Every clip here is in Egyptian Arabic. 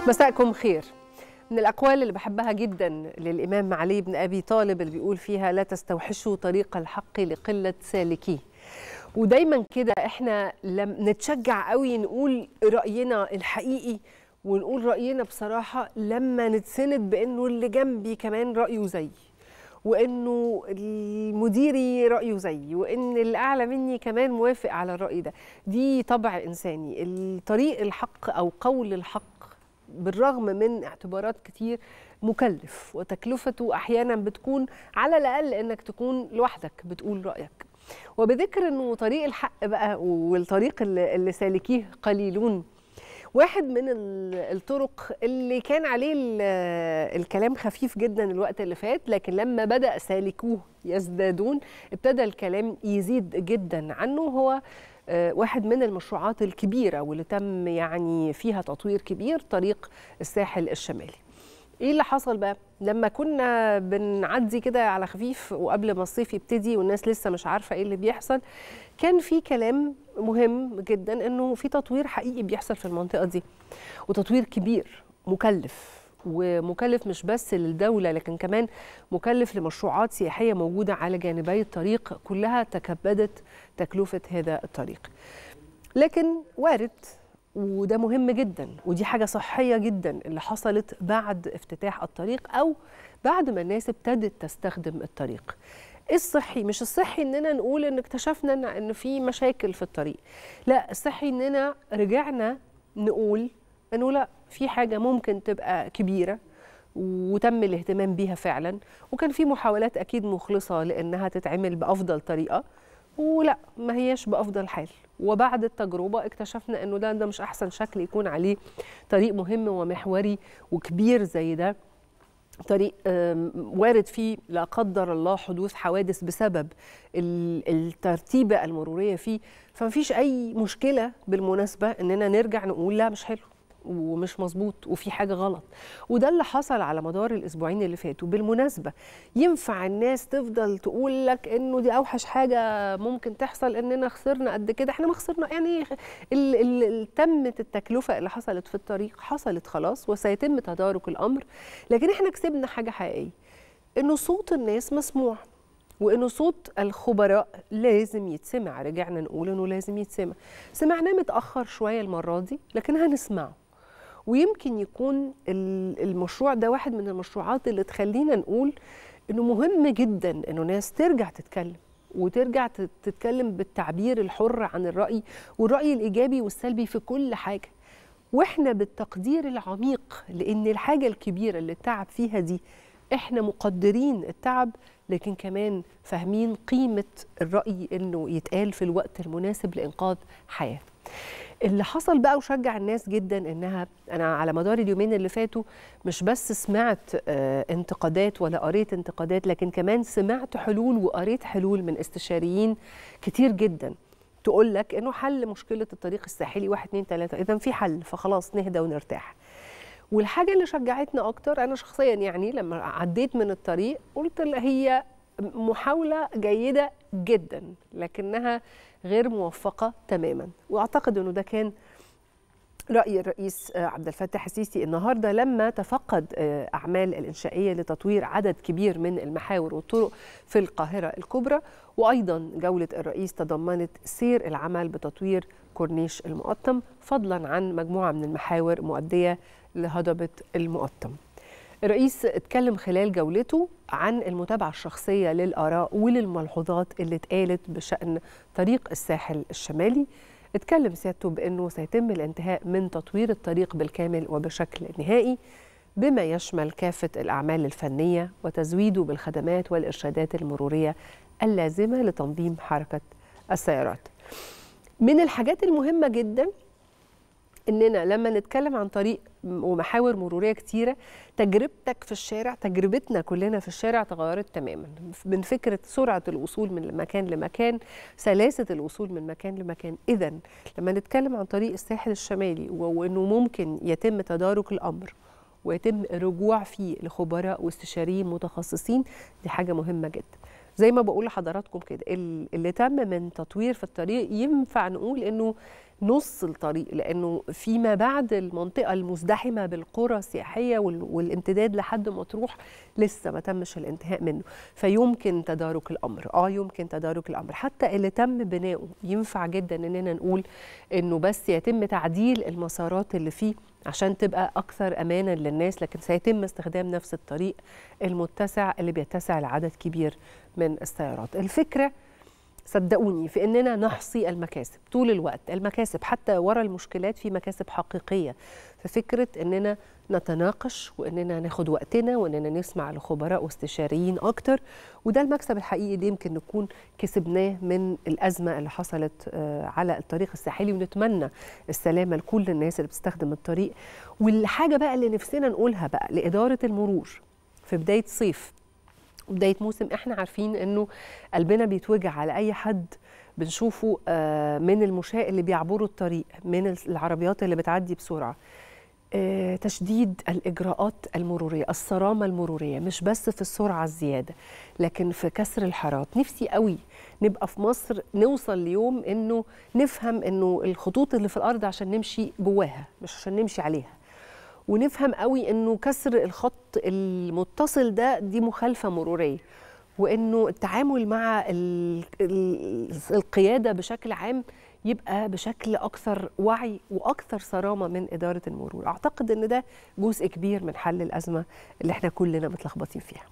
مساءكم خير من الأقوال اللي بحبها جدا للإمام علي بن أبي طالب اللي بيقول فيها لا تستوحشوا طريق الحق لقلة سالكيه ودايما كده احنا لم نتشجع قوي نقول رأينا الحقيقي ونقول رأينا بصراحة لما نتسند بأنه اللي جنبي كمان رأيه زيي وانه المديري رايه زيي وان اللي اعلى مني كمان موافق على الراي ده دي طبع انساني الطريق الحق او قول الحق بالرغم من اعتبارات كتير مكلف وتكلفته احيانا بتكون على الاقل انك تكون لوحدك بتقول رايك وبذكر انه طريق الحق بقى والطريق اللي, اللي سالكيه قليلون واحد من الطرق اللي كان عليه الكلام خفيف جدا الوقت اللي فات لكن لما بدأ سالكوه يزدادون ابتدى الكلام يزيد جدا عنه هو واحد من المشروعات الكبيرة واللي تم يعني فيها تطوير كبير طريق الساحل الشمالي ايه اللي حصل بقى لما كنا بنعدي كده على خفيف وقبل ما الصيف يبتدي والناس لسه مش عارفه ايه اللي بيحصل كان في كلام مهم جدا انه في تطوير حقيقي بيحصل في المنطقه دي وتطوير كبير مكلف ومكلف مش بس للدوله لكن كمان مكلف لمشروعات سياحيه موجوده على جانبي الطريق كلها تكبدت تكلفه هذا الطريق لكن وارد وده مهم جدا ودي حاجه صحيه جدا اللي حصلت بعد افتتاح الطريق او بعد ما الناس ابتدت تستخدم الطريق ايه الصحي مش الصحي اننا نقول ان اكتشفنا ان, إن في مشاكل في الطريق لا الصحي اننا رجعنا نقول انه لا في حاجه ممكن تبقى كبيره وتم الاهتمام بيها فعلا وكان في محاولات اكيد مخلصه لانها تتعمل بافضل طريقه ولا ما هياش بافضل حال وبعد التجربه اكتشفنا انه ده ده مش احسن شكل يكون عليه طريق مهم ومحوري وكبير زي ده طريق وارد فيه لا قدر الله حدوث حوادث بسبب الترتيبه المروريه فيه فمفيش اي مشكله بالمناسبه اننا نرجع نقول لا مش حلو ومش مظبوط وفي حاجه غلط وده اللي حصل على مدار الاسبوعين اللي فاتوا بالمناسبه ينفع الناس تفضل تقول لك انه دي اوحش حاجه ممكن تحصل اننا خسرنا قد كده احنا ما خسرنا يعني ال ال تمت التكلفه اللي حصلت في الطريق حصلت خلاص وسيتم تدارك الامر لكن احنا كسبنا حاجه حقيقيه انه صوت الناس مسموع وانه صوت الخبراء لازم يتسمع رجعنا نقول انه لازم يتسمع سمعناه متاخر شويه المره دي لكن هنسمعه ويمكن يكون المشروع ده واحد من المشروعات اللي تخلينا نقول انه مهم جدا انه ناس ترجع تتكلم وترجع تتكلم بالتعبير الحر عن الرأي والرأي الإيجابي والسلبي في كل حاجة واحنا بالتقدير العميق لأن الحاجة الكبيرة اللي التعب فيها دي احنا مقدرين التعب لكن كمان فاهمين قيمة الرأي انه يتقال في الوقت المناسب لإنقاذ حياة اللي حصل بقى وشجع الناس جدا انها انا على مدار اليومين اللي فاتوا مش بس سمعت آه انتقادات ولا قريت انتقادات لكن كمان سمعت حلول وقريت حلول من استشاريين كتير جدا تقول لك انه حل مشكله الطريق الساحلي واحد اتنين تلاته اذا في حل فخلاص نهدى ونرتاح والحاجه اللي شجعتنا اكتر انا شخصيا يعني لما عديت من الطريق قلت هي محاوله جيده جدا لكنها غير موفقة تماما وأعتقد أنه ده كان رأي الرئيس عبد الفتاح السيسي النهارده لما تفقد أعمال الإنشائية لتطوير عدد كبير من المحاور والطرق في القاهرة الكبرى وأيضا جولة الرئيس تضمنت سير العمل بتطوير كورنيش المقطم فضلا عن مجموعة من المحاور مؤدية لهضبة المقطم الرئيس اتكلم خلال جولته عن المتابعة الشخصية للآراء وللملحوظات اللي اتقالت بشأن طريق الساحل الشمالي اتكلم سيادته بأنه سيتم الانتهاء من تطوير الطريق بالكامل وبشكل نهائي بما يشمل كافة الأعمال الفنية وتزويده بالخدمات والإرشادات المرورية اللازمة لتنظيم حركة السيارات من الحاجات المهمة جدا اننا لما نتكلم عن طريق ومحاور مروريه كتيره تجربتك في الشارع تجربتنا كلنا في الشارع تغيرت تماما من فكره سرعه الوصول من مكان لمكان سلاسه الوصول من مكان لمكان اذا لما نتكلم عن طريق الساحل الشمالي وانه ممكن يتم تدارك الامر ويتم الرجوع فيه لخبراء واستشاريين متخصصين دي حاجه مهمه جدا زي ما بقول لحضراتكم كده اللي تم من تطوير في الطريق ينفع نقول انه نص الطريق لانه فيما بعد المنطقه المزدحمه بالقرى السياحيه والامتداد لحد مطروح لسه ما تمش الانتهاء منه فيمكن تدارك الامر اه يمكن تدارك الامر حتى اللي تم بناؤه ينفع جدا اننا نقول انه بس يتم تعديل المسارات اللي فيه عشان تبقى اكثر امانا للناس لكن سيتم استخدام نفس الطريق المتسع اللي بيتسع لعدد كبير من السيارات الفكره صدقوني في اننا نحصي المكاسب طول الوقت المكاسب حتى ورا المشكلات في مكاسب حقيقيه ففكره اننا نتناقش واننا ناخد وقتنا واننا نسمع لخبراء واستشاريين اكتر وده المكسب الحقيقي اللي يمكن نكون كسبناه من الازمه اللي حصلت على الطريق الساحلي ونتمنى السلامه لكل الناس اللي بتستخدم الطريق والحاجه بقى اللي نفسنا نقولها بقى لاداره المرور في بدايه صيف بدايه موسم احنا عارفين انه قلبنا بيتوجع على اي حد بنشوفه من المشاة اللي بيعبروا الطريق من العربيات اللي بتعدي بسرعه تشديد الاجراءات المروريه الصرامه المروريه مش بس في السرعه الزياده لكن في كسر الحارات نفسي قوي نبقى في مصر نوصل ليوم انه نفهم انه الخطوط اللي في الارض عشان نمشي جواها مش عشان نمشي عليها ونفهم قوي انه كسر الخط المتصل ده دي مخالفه مروريه وانه التعامل مع ال ال القياده بشكل عام يبقى بشكل اكثر وعي واكثر صرامه من اداره المرور اعتقد ان ده جزء كبير من حل الازمه اللي احنا كلنا متلخبطين فيها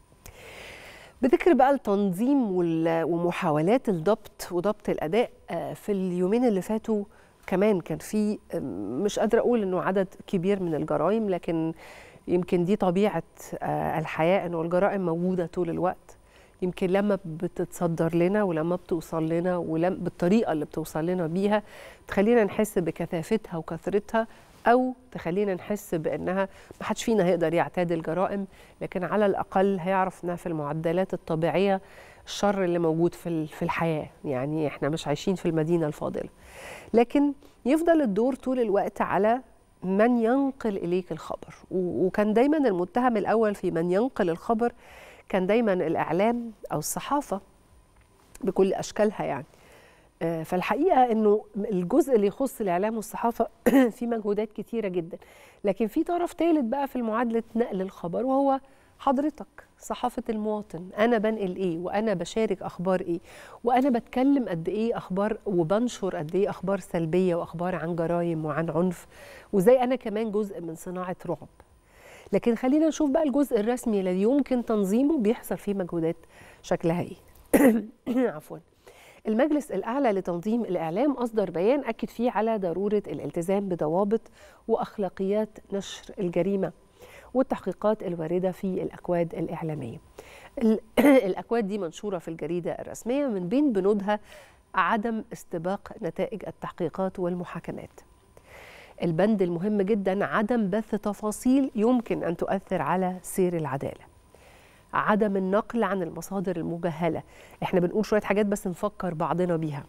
بذكر بقى التنظيم ومحاولات الضبط وضبط الاداء في اليومين اللي فاتوا كمان كان في مش قادره اقول انه عدد كبير من الجرائم لكن يمكن دي طبيعه الحياه انه الجرائم موجوده طول الوقت يمكن لما بتتصدر لنا ولما بتوصل لنا ولما بالطريقه اللي بتوصل لنا بيها تخلينا نحس بكثافتها وكثرتها او تخلينا نحس بانها ما حدش فينا هيقدر يعتاد الجرائم لكن على الاقل هيعرف انها في المعدلات الطبيعيه الشر اللي موجود في في الحياه يعني احنا مش عايشين في المدينه الفاضله لكن يفضل الدور طول الوقت على من ينقل اليك الخبر وكان دايما المتهم الاول في من ينقل الخبر كان دايما الاعلام او الصحافه بكل اشكالها يعني فالحقيقه انه الجزء اللي يخص الاعلام والصحافه في مجهودات كتيره جدا لكن في طرف ثالث بقى في معادله نقل الخبر وهو حضرتك صحافة المواطن أنا بنقل إيه وأنا بشارك أخبار إيه وأنا بتكلم قد إيه أخبار وبنشر قد إيه أخبار سلبية وأخبار عن جرائم وعن عنف وزي أنا كمان جزء من صناعة رعب لكن خلينا نشوف بقى الجزء الرسمي الذي يمكن تنظيمه بيحصل فيه مجهودات شكلها إيه عفوا المجلس الأعلى لتنظيم الإعلام أصدر بيان أكد فيه على ضرورة الالتزام بضوابط وأخلاقيات نشر الجريمة والتحقيقات الواردة في الأكواد الإعلامية الأكواد دي منشورة في الجريدة الرسمية من بين بنودها عدم استباق نتائج التحقيقات والمحاكمات البند المهم جدا عدم بث تفاصيل يمكن أن تؤثر على سير العدالة عدم النقل عن المصادر المجهلة احنا بنقول شوية حاجات بس نفكر بعضنا بيها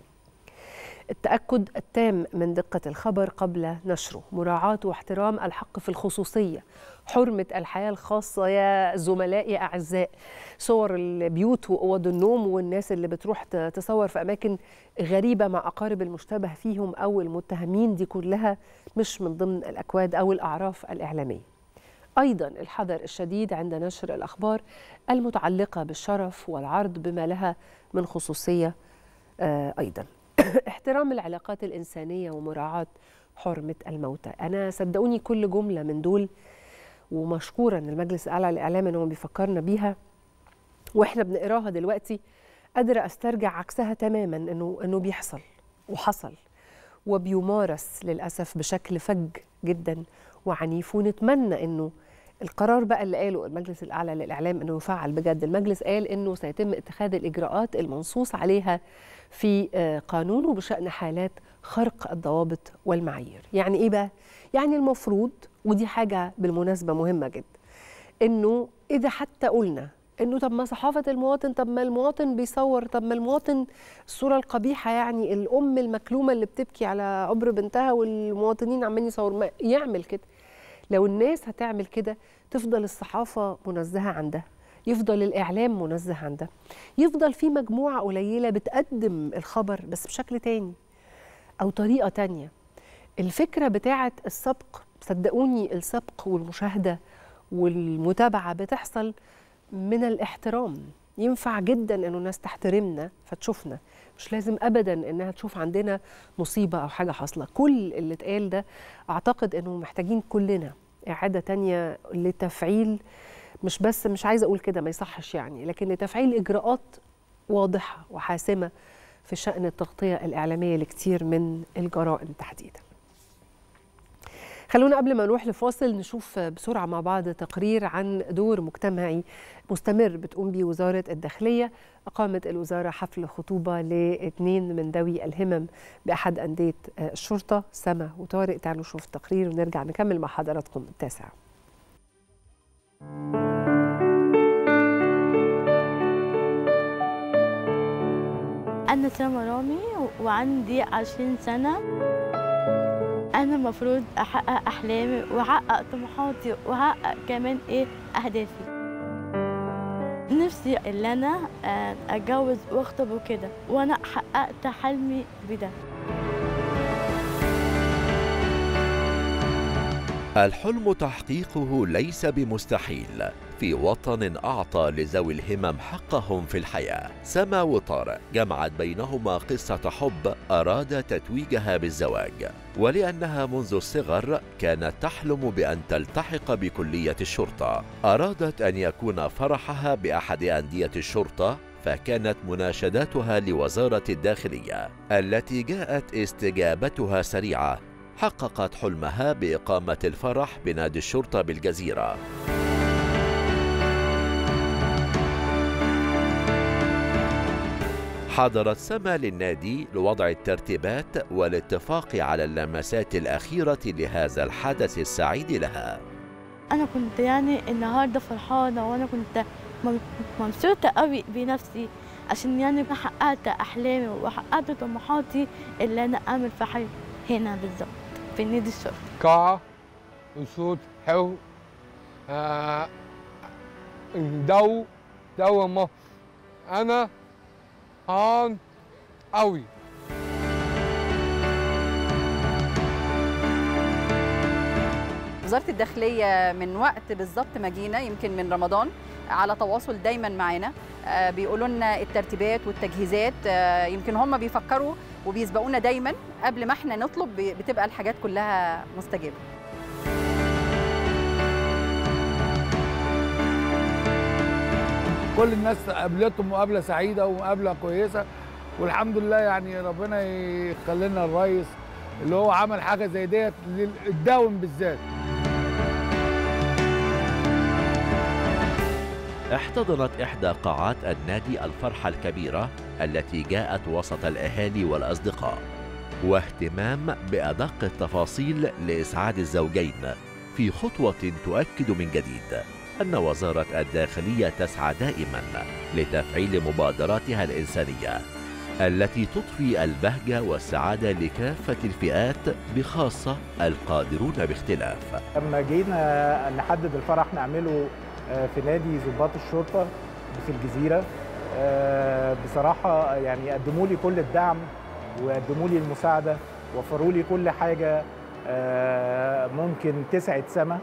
التأكد التام من دقة الخبر قبل نشره مراعاة واحترام الحق في الخصوصية حرمة الحياة الخاصة يا زملائي أعزاء صور البيوت وأوض النوم والناس اللي بتروح تصور في أماكن غريبة مع أقارب المشتبه فيهم أو المتهمين دي كلها مش من ضمن الأكواد أو الأعراف الإعلامية أيضا الحذر الشديد عند نشر الأخبار المتعلقة بالشرف والعرض بما لها من خصوصية أيضا احترام العلاقات الإنسانية ومراعاة حرمة الموتى أنا صدقوني كل جملة من دول ومشكورة أن المجلس الأعلى للإعلام أنه بيفكرنا بيها وإحنا بنقراها دلوقتي قادرة أسترجع عكسها تماما أنه أنه بيحصل وحصل وبيمارس للأسف بشكل فج جدا وعنيف ونتمنى أنه القرار بقى اللي قاله المجلس الأعلى للإعلام أنه يفعل بجد المجلس قال أنه سيتم اتخاذ الإجراءات المنصوص عليها في قانونه بشأن حالات خرق الضوابط والمعايير يعني إيه بقى؟ يعني المفروض ودي حاجة بالمناسبة مهمة جدا إنه إذا حتى قلنا إنه طب ما صحافة المواطن طب ما المواطن بيصور طب ما المواطن الصورة القبيحة يعني الأم المكلومة اللي بتبكي على عبر بنتها والمواطنين عمالين يصوروا ما يعمل كده لو الناس هتعمل كده تفضل الصحافة منزهة عن ده يفضل الإعلام منزه عن ده يفضل في مجموعة قليلة بتقدم الخبر بس بشكل تاني أو طريقة تانية الفكرة بتاعة السبق صدقوني السبق والمشاهدة والمتابعة بتحصل من الاحترام ينفع جدا انه الناس تحترمنا فتشوفنا مش لازم ابدا انها تشوف عندنا مصيبه او حاجه حاصله كل اللي اتقال ده اعتقد انه محتاجين كلنا اعاده تانية لتفعيل مش بس مش عايزه اقول كده ما يصحش يعني لكن لتفعيل اجراءات واضحه وحاسمه في شان التغطيه الاعلاميه لكثير من الجرائم تحديدا خلونا قبل ما نروح لفاصل نشوف بسرعه مع بعض تقرير عن دور مجتمعي مستمر بتقوم به وزاره الداخليه اقامت الوزاره حفل خطوبه لاثنين من ذوي الهمم باحد انديه الشرطه سما وطارق تعالوا نشوف التقرير ونرجع نكمل مع حضراتكم التاسع أنا سما رامي وعندي عشرين سنة أنا المفروض أحقق أحلامي وأحقق طموحاتي وأحقق كمان إيه أهدافي نفسي اللي أنا أتجوز وأخطب وكده وأنا حققت حلمي بده الحلم تحقيقه ليس بمستحيل في وطن أعطى لذوي الهمم حقهم في الحياة سما وطارق جمعت بينهما قصة حب أراد تتويجها بالزواج ولأنها منذ الصغر كانت تحلم بأن تلتحق بكلية الشرطة أرادت أن يكون فرحها بأحد أندية الشرطة فكانت مناشداتها لوزارة الداخلية التي جاءت استجابتها سريعة حققت حلمها بإقامة الفرح بنادي الشرطة بالجزيرة حضرت سما للنادي لوضع الترتيبات والاتفاق على اللمسات الأخيرة لهذا الحدث السعيد لها أنا كنت يعني النهاردة فرحانة وأنا كنت مبسوطة قوي بنفسي عشان يعني حققت أحلامي وحققت طموحاتي اللي أنا أعمل في حي هنا بالظبط في نادي الشرطة قاعة وصوت حلو آه جو جو مصر أنا هان قوي وزاره الداخليه من وقت بالظبط ما جينا يمكن من رمضان على تواصل دايما معانا بيقولوا لنا الترتيبات والتجهيزات يمكن هم بيفكروا وبيسبقونا دايما قبل ما احنا نطلب بتبقى الحاجات كلها مستجابه كل الناس قابلتهم مقابله سعيده ومقابله كويسه والحمد لله يعني ربنا يخلي لنا الريس اللي هو عمل حاجه زي ديت للداوم بالذات احتضنت إحدى قاعات النادي الفرحة الكبيرة التي جاءت وسط الأهالي والأصدقاء واهتمام بأدق التفاصيل لإسعاد الزوجين في خطوة تؤكد من جديد أن وزارة الداخلية تسعى دائما لتفعيل مبادراتها الإنسانية التي تضفي البهجة والسعادة لكافة الفئات بخاصة القادرون باختلاف لما جينا نحدد الفرح نعمله في نادي ضباط الشرطة في الجزيرة بصراحة يعني قدموا لي كل الدعم وقدموا لي المساعدة وفروا لي كل حاجة ممكن تسعد سما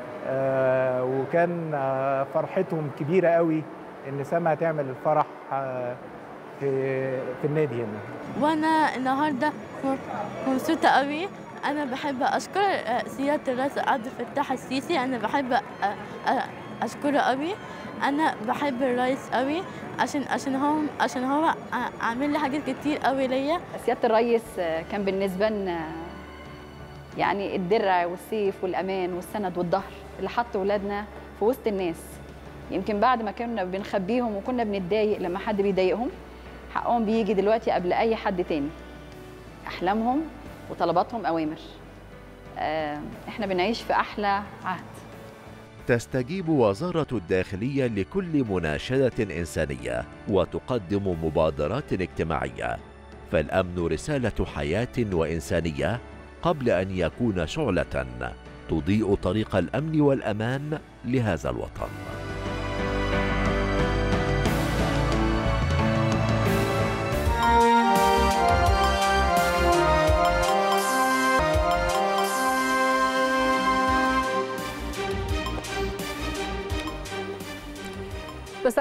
وكان فرحتهم كبيرة قوي إن سما هتعمل الفرح في في النادي هنا وانا النهارده مبسوطه قوي انا بحب اشكر سياده الرئيس عبد الفتاح السيسي انا بحب اشكره قوي انا بحب الرئيس قوي عشان عشان هو عشان هو عامل لي حاجات كتير قوي ليا سياده الرئيس كان بالنسبه لنا يعني الدرع والسيف والامان والسند والظهر اللي حط ولادنا في وسط الناس يمكن بعد ما كنا بنخبيهم وكنا بنتضايق لما حد بيضايقهم حقهم بيجي دلوقتي قبل اي حد تاني احلامهم وطلباتهم اوامر احنا بنعيش في احلى عهد تستجيب وزارة الداخلية لكل مناشدة إنسانية وتقدم مبادرات اجتماعية فالأمن رسالة حياة وإنسانية قبل أن يكون شعلة تضيء طريق الأمن والأمان لهذا الوطن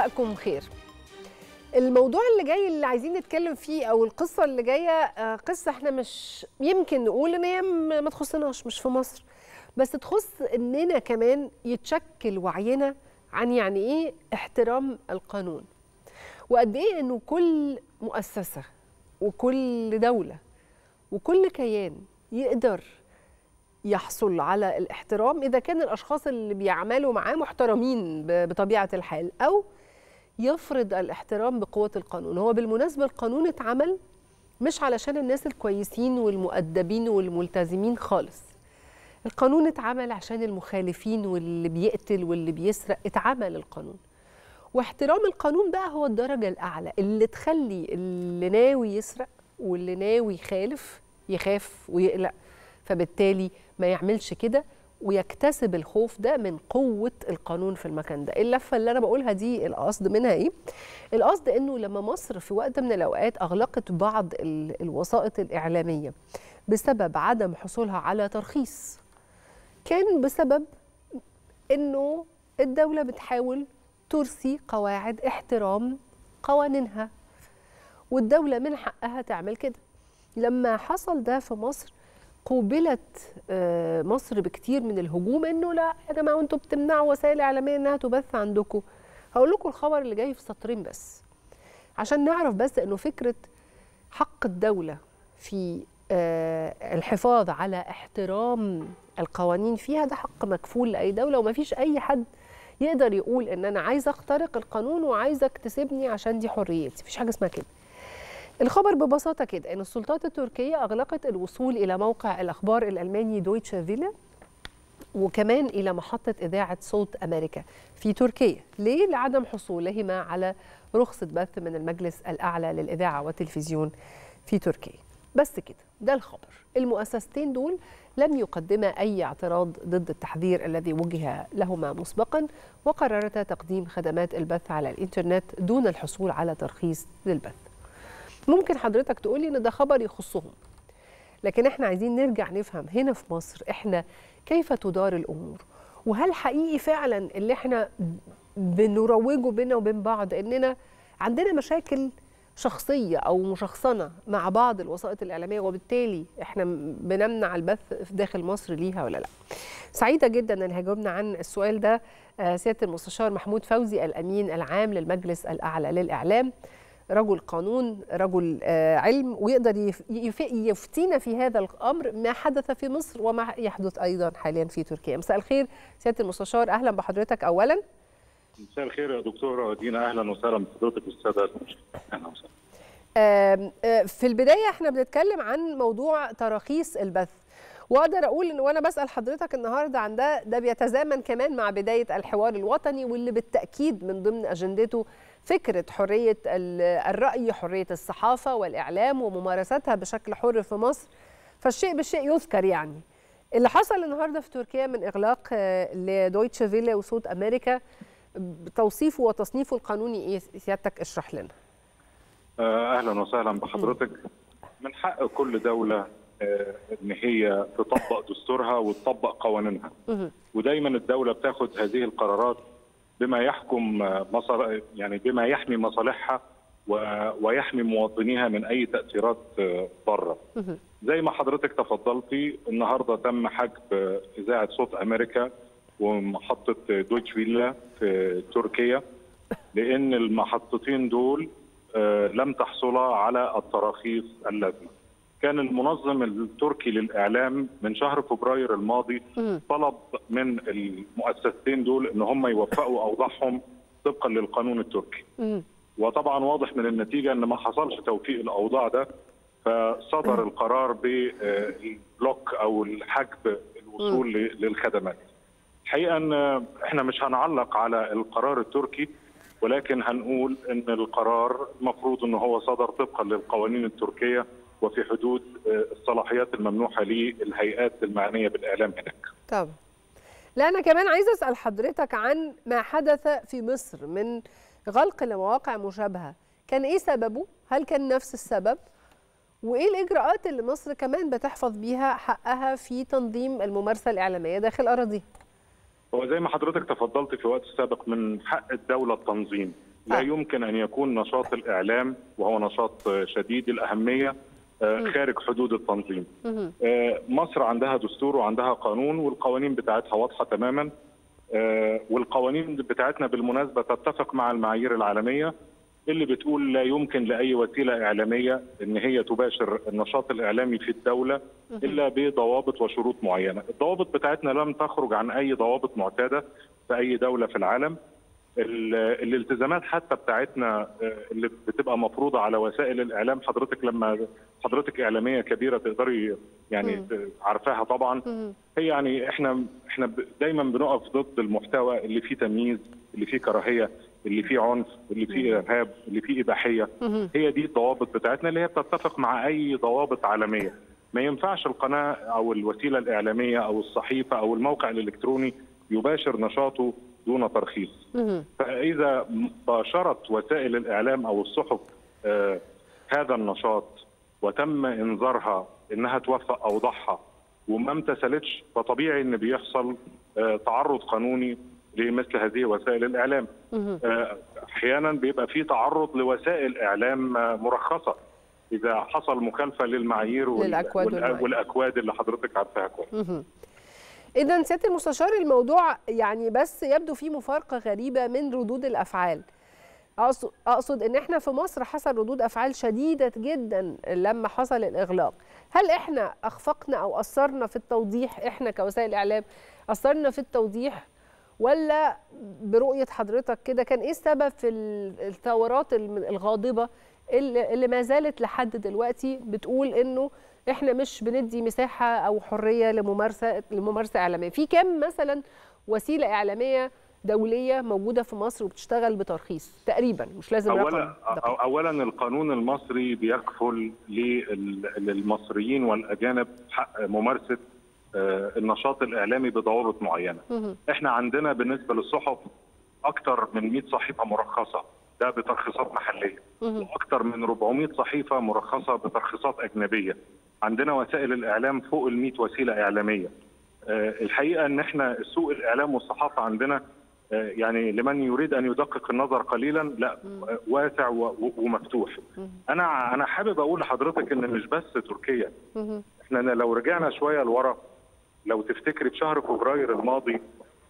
مساءكم خير الموضوع اللي جاي اللي عايزين نتكلم فيه او القصه اللي جايه آه، قصه احنا مش يمكن نقول ان هي م- ما تخصناش مش في مصر بس تخص اننا كمان يتشكل وعينا عن يعني ايه احترام القانون وقد ايه انه كل مؤسسه وكل دوله وكل كيان يقدر يحصل على الاحترام اذا كان الاشخاص اللي بيعملوا معاه محترمين ب- بطبيعه الحال او يفرض الاحترام بقوه القانون هو بالمناسبه القانون اتعمل مش علشان الناس الكويسين والمؤدبين والملتزمين خالص القانون اتعمل عشان المخالفين واللي بيقتل واللي بيسرق اتعمل القانون واحترام القانون بقى هو الدرجة الأعلى اللي تخلي اللي ناوي يسرق واللي ناوي يخالف يخاف ويقلق فبالتالي ما يعملش كده ويكتسب الخوف ده من قوة القانون في المكان ده اللفة اللي أنا بقولها دي القصد منها إيه؟ القصد إنه لما مصر في وقت من الأوقات أغلقت بعض ال- الوسائط الإعلامية بسبب عدم حصولها على ترخيص كان بسبب إنه الدولة بتحاول ترسي قواعد احترام قوانينها والدولة من حقها تعمل كده لما حصل ده في مصر قوبلت آه، مصر بكتير من الهجوم انه لا يا جماعه انتوا بتمنعوا وسائل اعلاميه انها تبث عندكم هقول لكم الخبر اللي جاي في سطرين بس عشان نعرف بس انه فكره حق الدوله في آه، الحفاظ على احترام القوانين فيها ده حق مكفول لاي دوله ومفيش اي حد يقدر يقول ان انا عايز اخترق القانون وعايزك تسيبني عشان دي حريتي مفيش حاجه اسمها كده الخبر ببساطه كده ان السلطات التركيه اغلقت الوصول الى موقع الاخبار الالماني دويتشه فيلا وكمان الى محطه اذاعه صوت امريكا في تركيا ليه لعدم حصولهما على رخصه بث من المجلس الاعلى للاذاعه والتلفزيون في تركيا بس كده ده الخبر المؤسستين دول لم يقدما اي اعتراض ضد التحذير الذي وجه لهما مسبقا وقررتا تقديم خدمات البث على الانترنت دون الحصول على ترخيص للبث ممكن حضرتك تقولي ان ده خبر يخصهم لكن احنا عايزين نرجع نفهم هنا في مصر احنا كيف تدار الامور وهل حقيقي فعلا اللي احنا بنروجه بينا وبين بعض اننا عندنا مشاكل شخصيه او مشخصنه مع بعض الوسائط الاعلاميه وبالتالي احنا بنمنع البث في داخل مصر ليها ولا لا سعيده جدا ان هجاوبنا عن السؤال ده آه، سياده المستشار محمود فوزي الامين العام للمجلس الاعلى للاعلام رجل قانون رجل آه، علم ويقدر يف- يف- يفتينا في هذا الامر ما حدث في مصر وما يحدث ايضا حاليا في تركيا مساء الخير سياده المستشار اهلا بحضرتك اولا مساء الخير يا دكتوره دينا اهلا وسهلا بحضرتك والساده المشاهدين اهلا وسهلا آم، آه، في البدايه احنا بنتكلم عن موضوع تراخيص البث واقدر اقول ان وانا بسال حضرتك النهارده عن ده ده بيتزامن كمان مع بدايه الحوار الوطني واللي بالتاكيد من ضمن اجندته فكره حريه ال- الراي حريه الصحافه والاعلام وممارستها بشكل حر في مصر فالشيء بالشيء يذكر يعني اللي حصل النهارده في تركيا من اغلاق آه، لدويتشه فيلا وصوت امريكا توصيفه وتصنيفه القانوني ايه سيادتك اشرح لنا آه، اهلا وسهلا بحضرتك من حق كل دوله آه، ان هي تطبق دستورها وتطبق قوانينها مهم. ودايما الدوله بتاخد هذه القرارات بما يحكم آه، مصالح يعني بما يحمي مصالحها و- ويحمي مواطنيها من اي تاثيرات آه، بره مهم. زي ما حضرتك تفضلتي النهارده تم حجب اذاعه صوت امريكا ومحطه دويتش فيلا في تركيا لان المحطتين دول آه، لم تحصلا على التراخيص اللازمه. كان المنظم التركي للاعلام من شهر فبراير الماضي مهم. طلب من المؤسستين دول ان هم يوفقوا اوضاعهم طبقا للقانون التركي. مهم. وطبعا واضح من النتيجه ان ما حصلش توفيق الاوضاع ده فصدر القرار بالبلوك او الحجب الوصول ل- للخدمات. الحقيقه ان احنا مش هنعلق على القرار التركي ولكن هنقول ان القرار المفروض ان هو صدر طبقا للقوانين التركيه وفي حدود آه، الصلاحيات الممنوحه للهيئات المعنيه بالاعلام هناك. طبعا لا انا كمان عايزه اسال حضرتك عن ما حدث في مصر من غلق لمواقع مشابهه كان ايه سببه هل كان نفس السبب وايه الاجراءات اللي مصر كمان بتحفظ بيها حقها في تنظيم الممارسه الاعلاميه داخل اراضيها هو زي ما حضرتك تفضلت في وقت سابق من حق الدوله التنظيم لا آه. يمكن ان يكون نشاط الاعلام وهو نشاط آه، شديد الاهميه آه، خارج حدود التنظيم. مهم. آه، مصر عندها دستور وعندها قانون والقوانين بتاعتها واضحه تماما آه، والقوانين بتاعتنا بالمناسبه تتفق مع المعايير العالميه اللي بتقول لا يمكن لاي وسيله اعلاميه ان هي تباشر النشاط الاعلامي في الدوله الا بضوابط وشروط معينه، الضوابط بتاعتنا لم تخرج عن اي ضوابط معتاده في اي دوله في العالم. ال- الالتزامات حتى بتاعتنا آه، اللي بتبقى مفروضه على وسائل الاعلام حضرتك لما حضرتك اعلاميه كبيره تقدري يعني ت- عارفاها طبعا مهم. هي يعني احنا احنا ب- دايما بنقف ضد المحتوى اللي فيه تمييز اللي فيه كراهيه اللي فيه عنف اللي فيه ارهاب اللي فيه اباحيه مهم. هي دي الضوابط بتاعتنا اللي هي بتتفق مع اي ضوابط عالميه ما ينفعش القناه او الوسيله الاعلاميه او الصحيفه او الموقع الالكتروني يباشر نشاطه دون ترخيص مهم. فاذا باشرت وسائل الاعلام او الصحف آه هذا النشاط وتم انذارها انها توفق اوضاعها وما امتثلتش فطبيعي ان بيحصل آه تعرض قانوني لمثل هذه وسائل الاعلام. مهم. آه، احيانا بيبقى في تعرض لوسائل اعلام آه، مرخصه اذا حصل مخالفه للمعايير وال- للأكواد وال- والمعايير. والاكواد اللي حضرتك عارفاها كويس. مهم. إذا سيادة المستشار الموضوع يعني بس يبدو فيه مفارقة غريبة من ردود الأفعال. أقصد, أقصد إن إحنا في مصر حصل ردود أفعال شديدة جدا لما حصل الإغلاق. هل إحنا أخفقنا أو قصرنا في التوضيح إحنا كوسائل إعلام قصرنا في التوضيح ولا برؤية حضرتك كده كان إيه السبب في ال- الثورات الم- الغاضبة اللي اللي ما زالت لحد دلوقتي بتقول إنه احنا مش بندي مساحه او حريه لممارسه لممارسه اعلاميه في كام مثلا وسيله اعلاميه دوليه موجوده في مصر وبتشتغل بترخيص تقريبا مش لازم رقم اولا دقيق. أو- اولا القانون المصري بيكفل لل- للمصريين والاجانب حق ممارسه آه، النشاط الاعلامي بضوابط معينه. مهم. احنا عندنا بالنسبه للصحف اكثر من 100 صحيفه مرخصه ده بترخيصات محليه مهم. واكثر من 400 صحيفه مرخصه بترخيصات اجنبيه عندنا وسائل الاعلام فوق ال 100 وسيله اعلاميه آه، الحقيقه ان احنا سوق الاعلام والصحافه عندنا آه، يعني لمن يريد ان يدقق النظر قليلا لا آه، واسع و- و- ومفتوح انا انا حابب اقول لحضرتك ان مش بس تركيا مهم. احنا لو رجعنا شويه لورا لو تفتكري في شهر فبراير الماضي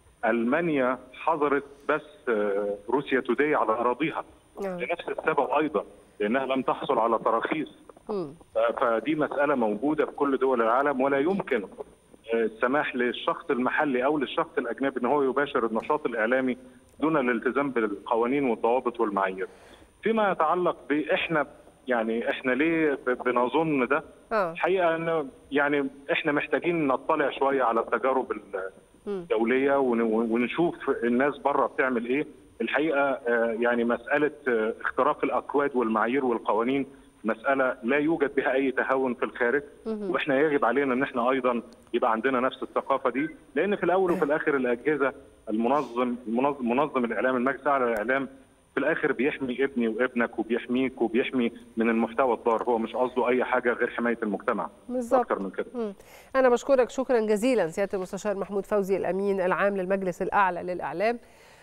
المانيا حظرت بس آه، روسيا توداي على اراضيها نعم. لنفس السبب ايضا لانها لم تحصل على تراخيص مم. ف- فدي مساله موجوده في كل دول العالم ولا يمكن آه، السماح للشخص المحلي او للشخص الاجنبي ان هو يباشر النشاط الاعلامي دون الالتزام بالقوانين والضوابط والمعايير. فيما يتعلق باحنا يعني احنا ليه ب- بنظن ده؟ اه الحقيقه انه يعني احنا محتاجين نطلع شويه على التجارب ال- الدوليه ون- ونشوف الناس بره بتعمل ايه الحقيقه آه، يعني مساله آه، اختراق الاكواد والمعايير والقوانين مساله لا يوجد بها اي تهاون في الخارج واحنا يجب علينا ان احنا ايضا يبقى عندنا نفس الثقافه دي لان في الاول وفي الاخر الاجهزه المنظم المنظم منظم الاعلام المجلس الاعلى للاعلام في الاخر بيحمي ابني وابنك وبيحميك وبيحمي من المحتوى الضار هو مش قصده اي حاجه غير حمايه المجتمع بالظبط اكتر من كده مم. أنا بشكرك شكرا جزيلا سيادة المستشار محمود فوزي الأمين العام للمجلس الأعلى للإعلام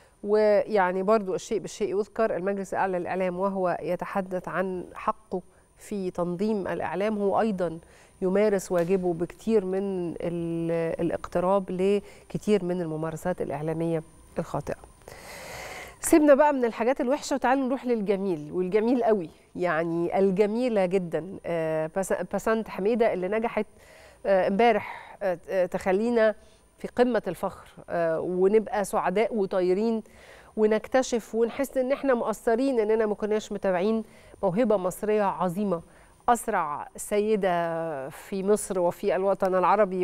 ويعني برضو الشيء بالشيء يذكر المجلس الأعلى للإعلام وهو يتحدث عن حقه في تنظيم الإعلام هو أيضا يمارس واجبه بكتير من ال- الاقتراب لكتير من الممارسات الإعلامية الخاطئة سيبنا بقى من الحاجات الوحشة وتعالوا نروح للجميل والجميل قوي يعني الجميلة جدا آه، بس- بسنت حميدة اللي نجحت آه، امبارح آه، آه، تخلينا في قمة الفخر آه، ونبقى سعداء وطايرين ونكتشف ونحس ان احنا مقصرين اننا ما كناش متابعين موهبة مصرية عظيمة أسرع سيدة في مصر وفي الوطن العربي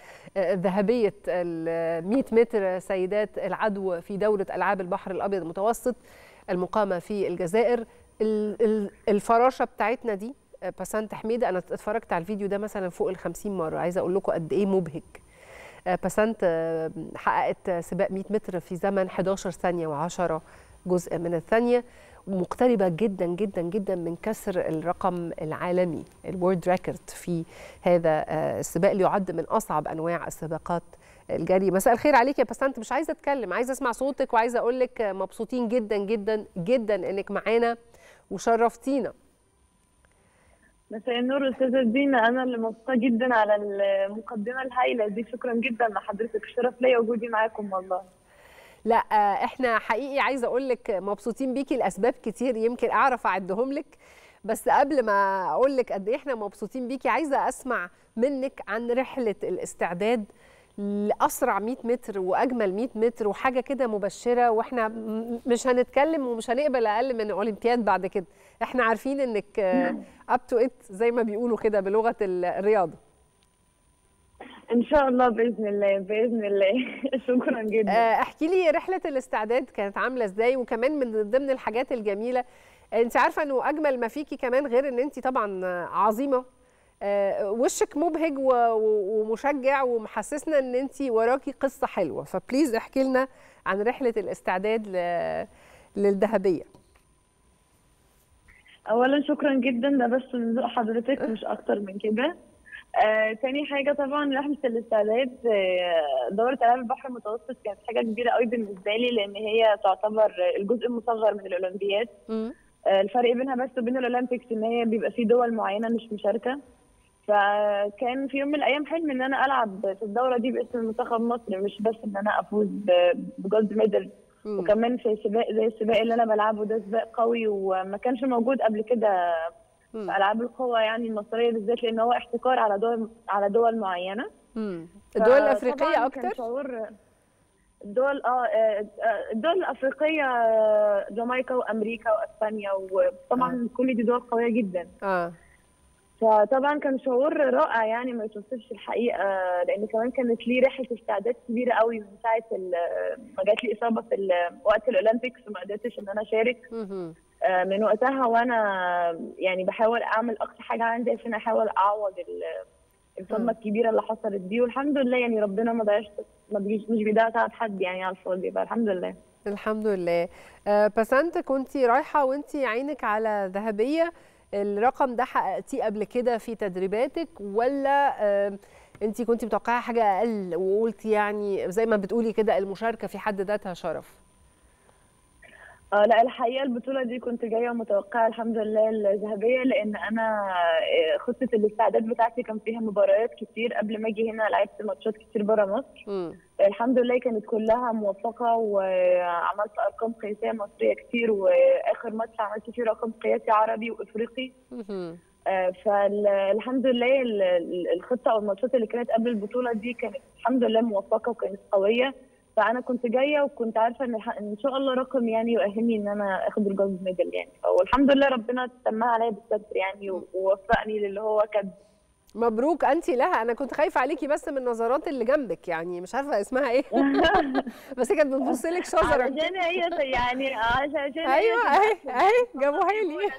وذهبية ال 100 متر سيدات العدو في دورة ألعاب البحر الأبيض المتوسط المقامة في الجزائر ال- ال- الفراشة بتاعتنا دي آه، بسنت حميدة أنا اتفرجت على الفيديو ده مثلا فوق ال 50 مرة عايزة أقول لكم قد إيه مبهج آه، بسنت آه، حققت سباق 100 متر في زمن 11 ثانية و10 جزء من الثانية ومقتربة جدا جدا جدا من كسر الرقم العالمي الورد ريكورد في هذا آه، السباق اللي يعد من أصعب أنواع السباقات الجري مساء الخير عليك يا بسنت مش عايزه اتكلم عايزه اسمع صوتك وعايزه اقول لك مبسوطين جدا جدا جدا انك معانا وشرفتينا مساء النور استاذه دينا انا اللي مبسوطه جدا على المقدمه الهائله دي شكرا جدا لحضرتك الشرف ليا وجودي معاكم والله لا احنا حقيقي عايزه اقول لك مبسوطين بيكي لاسباب كتير يمكن اعرف اعدهم لك بس قبل ما اقول لك قد ايه احنا مبسوطين بيكي عايزه اسمع منك عن رحله الاستعداد لاسرع 100 متر واجمل 100 متر وحاجه كده مبشره واحنا مش هنتكلم ومش هنقبل اقل من اولمبياد بعد كده احنا عارفين انك اب تو ات زي ما بيقولوا كده بلغه الرياضه ان شاء الله باذن الله باذن الله شكرا جدا احكي لي رحله الاستعداد كانت عامله ازاي وكمان من ضمن الحاجات الجميله انت عارفه انه اجمل ما فيكي كمان غير ان انت طبعا عظيمه وشك مبهج ومشجع ومحسسنا ان انت وراكي قصه حلوه فبليز احكي لنا عن رحله الاستعداد للذهبيه اولا شكرا جدا ده بس من ذوق حضرتك مش اكتر من كده آه، تاني حاجه طبعا رحله الاستعداد آه، دوره العاب البحر المتوسط كانت حاجه كبيره قوي بالنسبه لي لان هي تعتبر الجزء المصغر من الاولمبياد آه، الفرق بينها بس وبين الاولمبيكس ان هي بيبقى في دول معينه مش مشاركه فكان في يوم من الايام حلم ان انا العب في الدوره دي باسم منتخب مصر مش بس ان انا افوز بجولد ميدل وكمان في سباق زي السباق اللي انا بلعبه ده سباق قوي وما كانش موجود قبل كده في العاب القوى يعني المصريه بالذات لان هو احتكار على دول على دول معينه امم الدول الافريقيه اكتر كان شعور الدول اه الدول الافريقيه جامايكا وامريكا واسبانيا وطبعا آه. كل دي دول قويه جدا اه فطبعا كان شعور رائع يعني ما يتوصفش الحقيقه لان كمان كانت لي رحله استعداد كبيره قوي من ساعه ما جات لي اصابه في وقت الاولمبيكس وما قدرتش ان انا اشارك من وقتها وانا يعني بحاول اعمل اقصى حاجه عندي عشان احاول اعوض الصدمه الكبيره اللي حصلت دي والحمد لله يعني ربنا ما ضيعش ما مش بيضيع تعب حد يعني على الفاضي فالحمد لله الحمد لله آه بسنت كنت رايحه وانت عينك على ذهبيه الرقم ده حققتيه قبل كده في تدريباتك ولا آه انت كنت متوقعه حاجه اقل وقلتي يعني زي ما بتقولي كده المشاركه في حد ذاتها شرف آه لا الحقيقه البطوله دي كنت جايه متوقعه الحمد لله الذهبيه لان انا خطه الاستعداد بتاعتي كان فيها مباريات كتير قبل ما اجي هنا لعبت ماتشات كتير بره مصر م. الحمد لله كانت كلها موفقه وعملت ارقام قياسيه مصريه كتير واخر ماتش عملت فيه رقم قياسي عربي وافريقي آه فالحمد لله الخطه او الماتشات اللي كانت قبل البطوله دي كانت الحمد لله موفقه وكانت قويه فانا كنت جايه وكنت عارفه ان ان شاء الله رقم يعني يؤهلني ان انا اخد الجولد ميدل يعني والحمد لله ربنا تمها عليا بالستر يعني ووفقني للي هو كان مبروك انت لها انا كنت خايفه عليكي بس من النظرات اللي جنبك يعني مش عارفه اسمها ايه بس كانت بتبص لك شجره عشان هي يعني عشان ايوه اهي اهي جابوها لي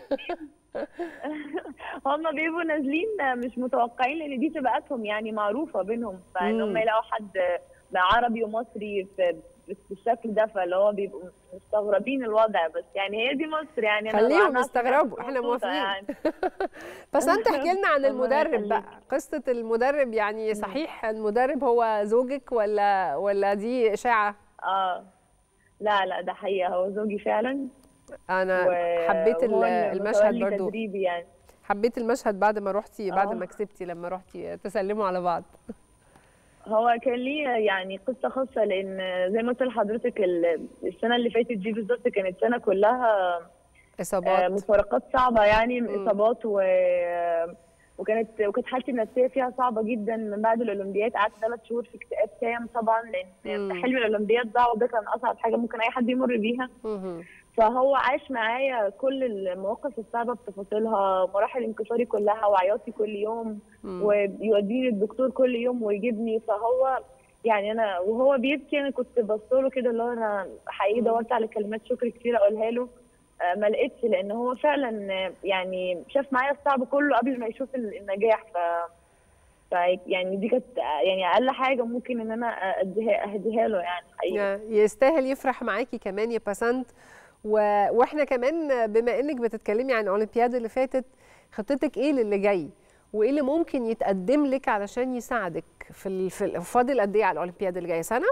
هم بيبقوا نازلين مش متوقعين لان دي سباقاتهم يعني معروفه بينهم فان هم يلاقوا حد عربي ومصري في بالشكل ده فاللي هو بيبقوا مستغربين الوضع بس يعني هي دي مصر يعني خليهم يستغربوا احنا موافقين يعني. بس انت احكي لنا عن المدرب بقى قصه المدرب يعني صحيح المدرب هو زوجك ولا ولا دي اشاعه اه لا لا ده حقيقه هو زوجي فعلا انا و... حبيت المشهد برضو يعني. حبيت المشهد بعد ما رحتي بعد ما كسبتي لما رحتي تسلموا على بعض هو كان ليه يعني قصه خاصه لان زي ما قلت لحضرتك السنه اللي فاتت دي بالظبط كانت سنه كلها اصابات مفارقات صعبه يعني م. اصابات و وكانت وكانت حالتي النفسيه فيها صعبه جدا من بعد الاولمبياد قعدت ثلاث شهور في اكتئاب تام طبعا لان حلم الاولمبياد ضاع وده كان اصعب حاجه ممكن اي حد يمر بيها م. فهو عاش معايا كل المواقف الصعبه بتفاصيلها مراحل انكساري كلها وعياطي كل يوم م. ويوديني الدكتور كل يوم ويجيبني فهو يعني انا وهو بيبكي انا كنت بصله كده اللي هو انا حقيقي دورت على كلمات شكر كتير اقولها له آه ما لقيتش لان هو فعلا يعني شاف معايا الصعب كله قبل ما يشوف النجاح ف ف يعني دي كانت يعني اقل حاجه ممكن ان انا اديها اهديها له يعني حقيقي يستاهل يفرح معاكي كمان يا باسنت و... واحنا كمان بما انك بتتكلمي عن الاولمبياد اللي فاتت خطتك ايه للي جاي وايه اللي ممكن يتقدم لك علشان يساعدك في ال- في ال- فاضل قد ايه على الاولمبياد اللي جايه سنه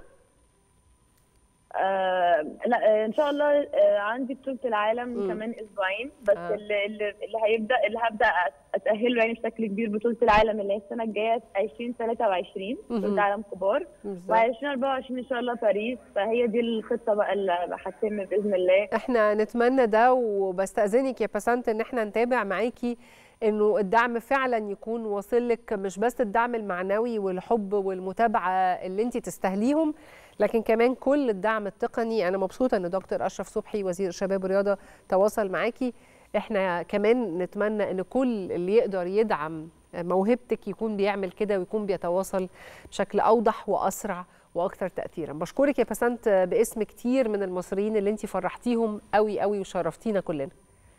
آه لا آه، ان شاء الله آه عندي بطوله العالم مم. كمان اسبوعين بس آه. اللي, اللي اللي هيبدا اللي هبدا اتاهله يعني بشكل كبير بطوله العالم اللي هي السنه الجايه 2023 مهم. بطوله عالم كبار بالظبط. و2024 ان شاء الله باريس فهي دي الخطه بقى اللي هتتم باذن الله احنا نتمنى ده وبستأذنك يا بسنت ان احنا نتابع معاكي انه الدعم فعلا يكون واصل لك مش بس الدعم المعنوي والحب والمتابعه اللي انت تستاهليهم لكن كمان كل الدعم التقني انا مبسوطه ان دكتور اشرف صبحي وزير الشباب والرياضه تواصل معاكي احنا كمان نتمنى ان كل اللي يقدر يدعم موهبتك يكون بيعمل كده ويكون بيتواصل بشكل اوضح واسرع واكثر تاثيرا بشكرك يا بسنت باسم كتير من المصريين اللي انت فرحتيهم قوي قوي وشرفتينا كلنا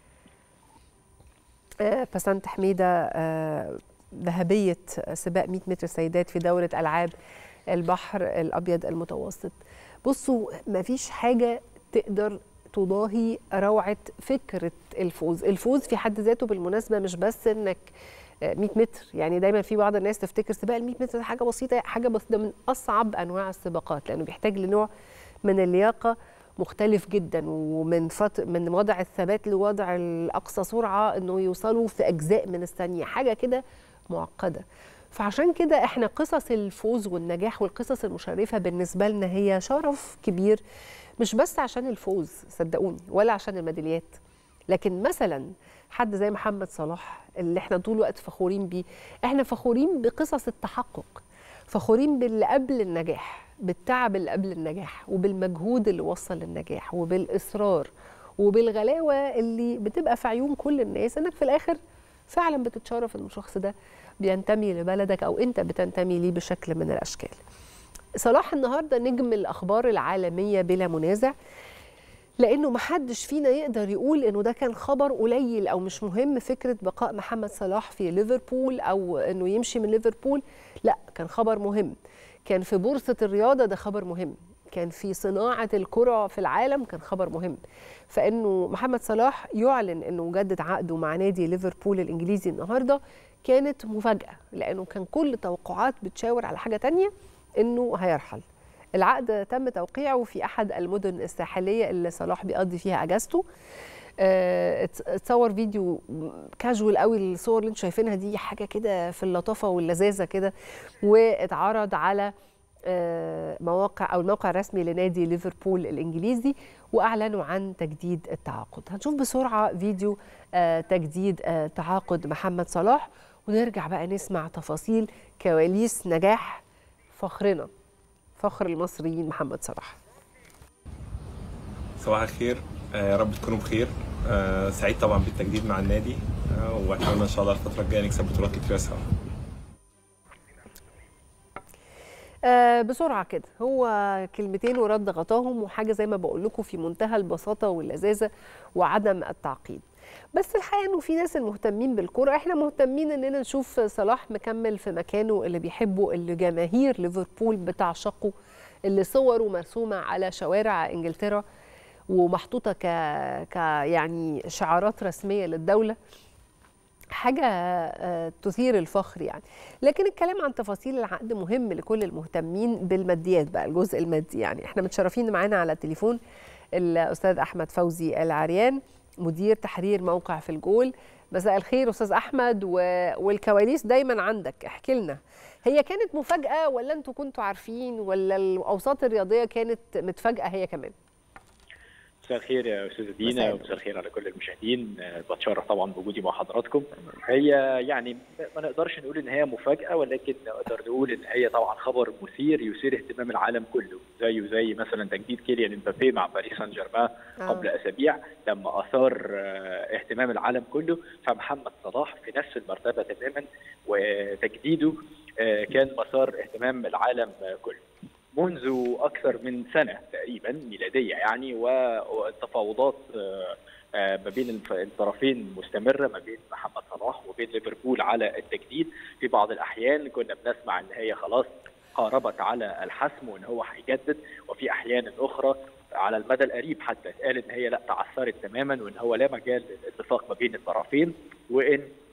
آه، بسنت حميده آه، ذهبيه سباق 100 متر سيدات في دوره العاب البحر الابيض المتوسط بصوا مفيش حاجه تقدر تضاهي روعه فكره الفوز الفوز في حد ذاته بالمناسبه مش بس انك آه، 100 متر يعني دايما في بعض الناس تفتكر سباق ال 100 متر ده حاجه بسيطه حاجه بس ده من اصعب انواع السباقات لانه بيحتاج لنوع من اللياقه مختلف جدا ومن فط... من وضع الثبات لوضع الاقصى سرعه انه يوصلوا في اجزاء من الثانيه حاجه كده معقده فعشان كده احنا قصص الفوز والنجاح والقصص المشرفه بالنسبه لنا هي شرف كبير مش بس عشان الفوز صدقوني ولا عشان الميداليات لكن مثلا حد زي محمد صلاح اللي احنا طول الوقت فخورين بيه احنا فخورين بقصص التحقق فخورين باللي قبل النجاح بالتعب اللي قبل النجاح وبالمجهود اللي وصل للنجاح وبالاصرار وبالغلاوه اللي بتبقى في عيون كل الناس انك في الاخر فعلا بتتشرف ان الشخص ده بينتمي لبلدك او انت بتنتمي ليه بشكل من الاشكال. صلاح النهارده نجم الاخبار العالميه بلا منازع لانه محدش فينا يقدر يقول انه ده كان خبر قليل او مش مهم فكره بقاء محمد صلاح في ليفربول او انه يمشي من ليفربول لا كان خبر مهم كان في بورصه الرياضه ده خبر مهم كان في صناعه الكره في العالم كان خبر مهم فانه محمد صلاح يعلن انه جدد عقده مع نادي ليفربول الانجليزي النهارده كانت مفاجاه لانه كان كل التوقعات بتشاور على حاجه تانية انه هيرحل العقد تم توقيعه في احد المدن الساحليه اللي صلاح بيقضي فيها اجازته آه، ات- اتصور فيديو كاجوال قوي الصور اللي انتم شايفينها دي حاجه كده في اللطافه واللذاذه كده واتعرض على آه، مواقع او الموقع الرسمي لنادي ليفربول الانجليزي واعلنوا عن تجديد التعاقد هنشوف بسرعه فيديو آه، تجديد آه، تعاقد محمد صلاح ونرجع بقى نسمع تفاصيل كواليس نجاح فخرنا فخر المصريين محمد صلاح صباح الخير آه، يا رب تكونوا بخير آه، سعيد طبعا بالتجديد مع النادي آه، واتمنى ان شاء الله الفتره الجايه نكسب بطولات كتير سوا آه بسرعه كده هو كلمتين ورد غطاهم وحاجه زي ما بقول لكم في منتهى البساطه واللذاذه وعدم التعقيد بس الحقيقه انه في ناس المهتمين بالكوره احنا مهتمين اننا نشوف صلاح مكمل في مكانه اللي بيحبه اللي جماهير ليفربول بتعشقه اللي صوره مرسومه على شوارع انجلترا ومحطوطه ك... ك يعني شعارات رسميه للدوله حاجة آه، تثير الفخر يعني لكن الكلام عن تفاصيل العقد مهم لكل المهتمين بالماديات بقى الجزء المادي يعني احنا متشرفين معانا على التليفون الأستاذ أحمد فوزي العريان مدير تحرير موقع في الجول مساء الخير أستاذ أحمد و... والكواليس دايما عندك احكي لنا هي كانت مفاجأة ولا انتوا كنتوا عارفين ولا الأوساط الرياضية كانت متفاجأة هي كمان مساء الخير يا استاذه مساء دينا النور. ومساء الخير على كل المشاهدين آه، بتشرف طبعا بوجودي مع حضراتكم هي يعني ما نقدرش نقول ان هي مفاجاه ولكن نقدر نقول ان هي طبعا خبر مثير يثير اهتمام العالم كله زيه زي مثلا تجديد كيليان امبابي مع باريس سان جيرمان آه. قبل اسابيع لما اثار آه، اهتمام العالم كله فمحمد صلاح في نفس المرتبه تماما وتجديده آه، كان مسار اهتمام العالم آه، كله منذ اكثر من سنه تقريبا ميلاديه يعني و- والتفاوضات آه، آه، ما بين الف- الطرفين مستمره ما بين محمد صلاح وبين ليفربول على التجديد في بعض الاحيان كنا بنسمع ان هي خلاص قاربت على الحسم وان هو هيجدد وفي احيان اخرى على المدى القريب حتى قال ان هي لا تعثرت تماما وان هو لا مجال للاتفاق ما بين الطرفين وان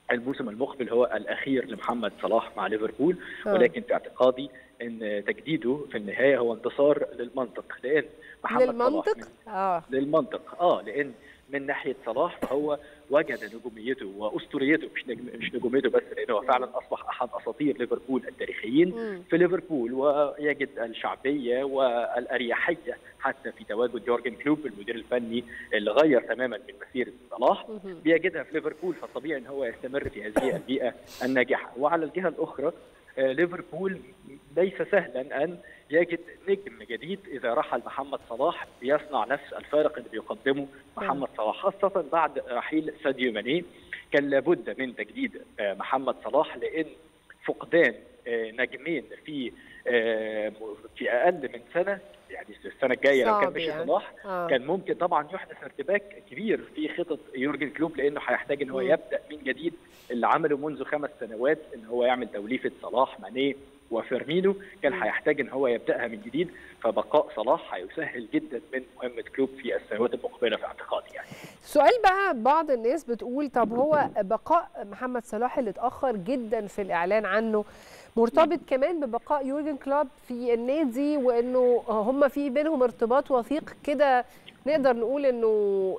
الموسم المقبل هو الاخير لمحمد صلاح مع ليفربول آه. ولكن في اعتقادي ان تجديده في النهايه هو انتصار للمنطق لان محمد صلاح للمنطق من- اه للمنطق اه لان من ناحيه صلاح فهو وجد نجوميته واسطوريته مش نجم مش نجوميته بس لانه هو فعلا اصبح احد اساطير ليفربول التاريخيين مم. في ليفربول ويجد الشعبيه والاريحيه حتى في تواجد يورجن كلوب المدير الفني اللي غير تماما من مسيره صلاح بيجدها في ليفربول فالطبيعي ان هو يستمر في هذه البيئه الناجحه وعلى الجهه الاخرى آه، ليفربول ليس سهلا ان يجد نجم جديد اذا رحل محمد صلاح بيصنع نفس الفارق اللي بيقدمه محمد صلاح خاصه بعد رحيل ساديو ماني كان لابد من تجديد آه، محمد صلاح لان فقدان آه، نجمين في آه، في اقل من سنه يعني السنه الجايه لو كان صعب مشي يعني. صلاح آه. كان ممكن طبعا يحدث ارتباك كبير في خطط يورجن كلوب لانه هيحتاج ان هو مم. يبدا من جديد اللي عمله منذ خمس سنوات ان هو يعمل توليفه صلاح ماني وفيرمينو كان هيحتاج ان هو يبداها من جديد فبقاء صلاح هيسهل جدا من مهمه كلوب في السنوات المقبله في اعتقادي يعني سؤال بقى بعض الناس بتقول طب هو بقاء محمد صلاح اللي اتاخر جدا في الاعلان عنه مرتبط كمان ببقاء يورجن كلوب في النادي وانه هم في بينهم ارتباط وثيق كده نقدر نقول انه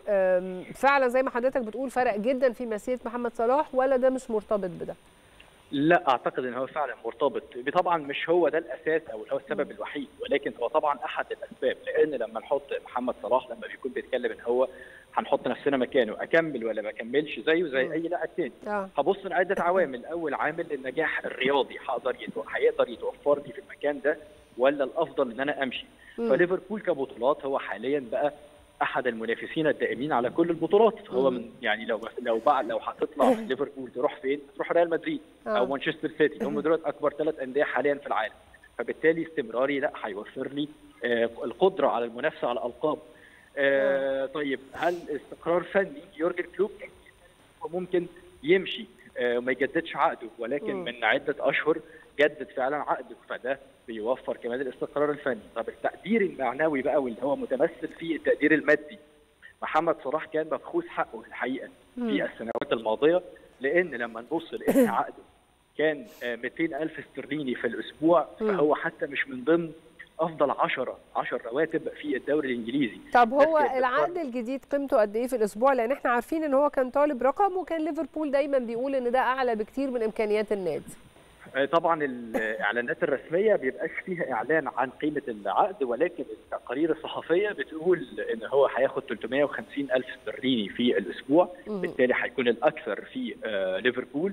أم، فعلا زي ما حضرتك بتقول فرق جدا في مسيره محمد صلاح ولا ده مش مرتبط بده؟ لا اعتقد ان هو فعلا مرتبط طبعا مش هو ده الاساس او هو السبب الوحيد ولكن هو طبعا احد الاسباب لان لما نحط محمد صلاح لما بيكون بيتكلم ان هو هنحط نفسنا مكانه اكمل ولا ما اكملش زيه زي اي لاعب تاني اه هبص لعده عوامل اول عامل النجاح الرياضي هقدر يتو... هيقدر يتوفر لي في المكان ده ولا الافضل ان انا امشي مم. فليفربول كبطولات هو حاليا بقى احد المنافسين الدائمين على كل البطولات فهو مم. من يعني لو لو بعد لو هتطلع من ليفربول تروح فين؟ تروح ريال مدريد آه. او مانشستر سيتي هم دول اكبر ثلاث انديه حاليا في العالم فبالتالي استمراري لا هيوفر لي آه، القدره على المنافسه على الالقاب آه، طيب هل استقرار فني يورجن كلوب ممكن يمشي آه، وما يجددش عقده ولكن مم. من عده اشهر جدد فعلا عقده فده بيوفر كمان الاستقرار الفني طب التقدير المعنوي بقى واللي هو متمثل في التقدير المادي محمد صلاح كان مبخوث حقه الحقيقه مم. في السنوات الماضيه لان لما نبص لان عقده كان آه، 200 الف استرليني في الاسبوع مم. فهو حتى مش من ضمن افضل 10 10 رواتب في الدوري الانجليزي طب هو بس العقد الجديد قيمته قد ايه في الاسبوع لان احنا عارفين ان هو كان طالب رقم وكان ليفربول دايما بيقول ان ده اعلى بكتير من امكانيات النادي آه، طبعا الاعلانات الرسميه بيبقاش فيها اعلان عن قيمه العقد ولكن التقارير الصحفيه بتقول ان هو هياخد 350 الف استرليني في الاسبوع مم. بالتالي هيكون الاكثر في آه، ليفربول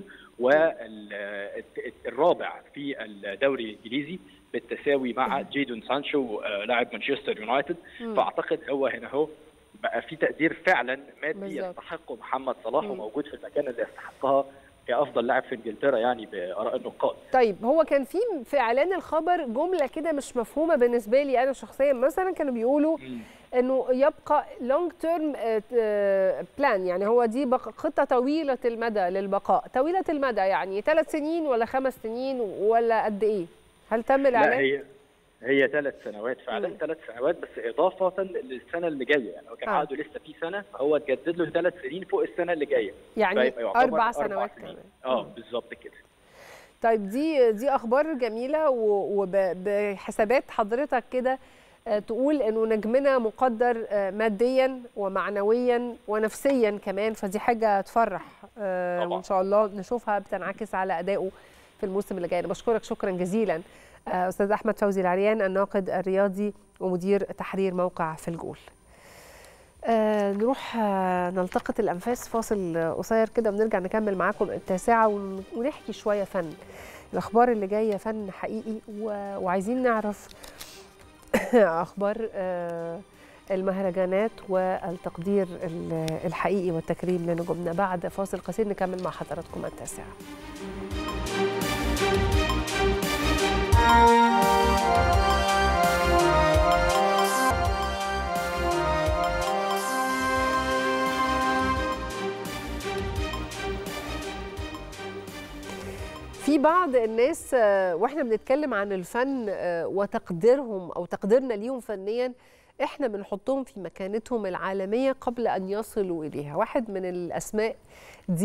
والرابع في الدوري الانجليزي بالتساوي مع جيدون سانشو آه، لاعب مانشستر يونايتد مم. فاعتقد هو هنا هو بقى في تقدير فعلا مادي بالظبط. يستحقه محمد صلاح مم. وموجود في المكان اللي يستحقها كافضل لاعب في انجلترا يعني باراء النقاد طيب هو كان في في اعلان الخبر جمله كده مش مفهومه بالنسبه لي انا شخصيا مثلا كانوا بيقولوا انه يبقى لونج تيرم بلان يعني هو دي بق- خطه طويله المدى للبقاء طويله المدى يعني ثلاث سنين ولا خمس سنين ولا قد ايه هل تم لا الاعلان هي هي ثلاث سنوات فعلا مم. ثلاث سنوات بس اضافه للسنه اللي جايه يعني هو كان آه. عقده لسه في سنه فهو اتجدد له ثلاث سنين فوق السنه اللي جايه يعني فيبقى يعتبر أربع سنوات سنين. كمان. اه بالظبط كده طيب دي دي اخبار جميله وبحسابات حضرتك كده آه، تقول انه نجمنا مقدر آه، ماديا ومعنويا ونفسيا كمان فدي حاجه تفرح آه، وان شاء الله نشوفها بتنعكس على ادائه في الموسم اللي جاي انا بشكرك شكرا جزيلا آه، استاذ احمد فوزي العريان الناقد الرياضي ومدير تحرير موقع في الجول آه نروح آه نلتقط الانفاس فاصل آه، قصير كده ونرجع نكمل معاكم التاسعه ون- ونحكي شويه فن الاخبار اللي جايه فن حقيقي و- وعايزين نعرف اخبار آه المهرجانات والتقدير ال- الحقيقي والتكريم لنجومنا بعد فاصل قصير نكمل مع حضراتكم التاسعه في بعض الناس آه، واحنا بنتكلم عن الفن آه، وتقديرهم او تقديرنا ليهم فنيا احنا بنحطهم في مكانتهم العالميه قبل ان يصلوا اليها واحد من الاسماء دي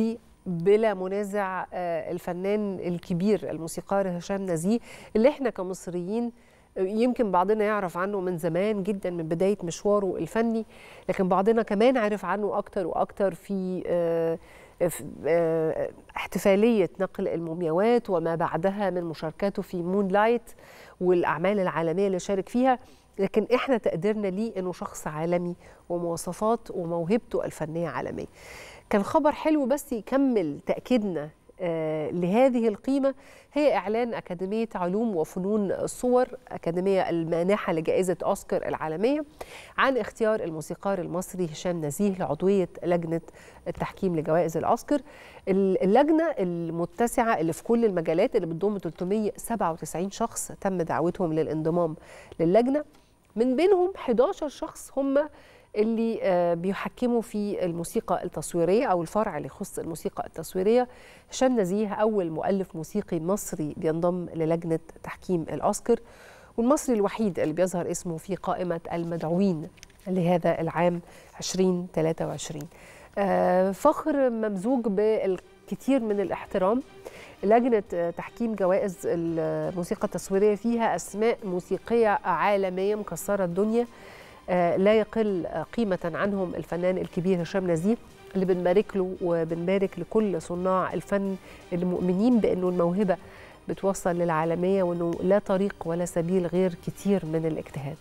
بلا منازع آه، الفنان الكبير الموسيقار هشام نزيه اللي احنا كمصريين يمكن بعضنا يعرف عنه من زمان جدا من بداية مشواره الفني لكن بعضنا كمان عرف عنه أكتر وأكتر في آه، في، آه، احتفالية نقل المومياوات وما بعدها من مشاركاته في مون لايت والأعمال العالمية اللي شارك فيها لكن احنا تقديرنا ليه انه شخص عالمي ومواصفات وموهبته الفنية عالمية كان خبر حلو بس يكمل تأكيدنا آه، لهذه القيمة هي إعلان أكاديمية علوم وفنون الصور أكاديمية المانحة لجائزة أوسكار العالمية عن اختيار الموسيقار المصري هشام نزيه لعضوية لجنة التحكيم لجوائز الأوسكار اللجنة المتسعة اللي في كل المجالات اللي بتضم 397 شخص تم دعوتهم للانضمام للجنة من بينهم 11 شخص هم اللي آه، بيحكموا في الموسيقى التصويرية أو الفرع اللي يخص الموسيقى التصويرية هشام نزيه أول مؤلف موسيقي مصري بينضم للجنة تحكيم الأوسكار والمصري الوحيد اللي بيظهر اسمه في قائمة المدعوين لهذا العام 2023 آه، فخر ممزوج بالكثير من الاحترام لجنة آه، تحكيم جوائز الموسيقى التصويرية فيها أسماء موسيقية عالمية مكسرة الدنيا آه، لا يقل آه، قيمة عنهم الفنان الكبير هشام نزيه اللي بنبارك له وبنبارك لكل صناع الفن اللي مؤمنين بأنه الموهبة بتوصل للعالمية وأنه لا طريق ولا سبيل غير كتير من الاجتهاد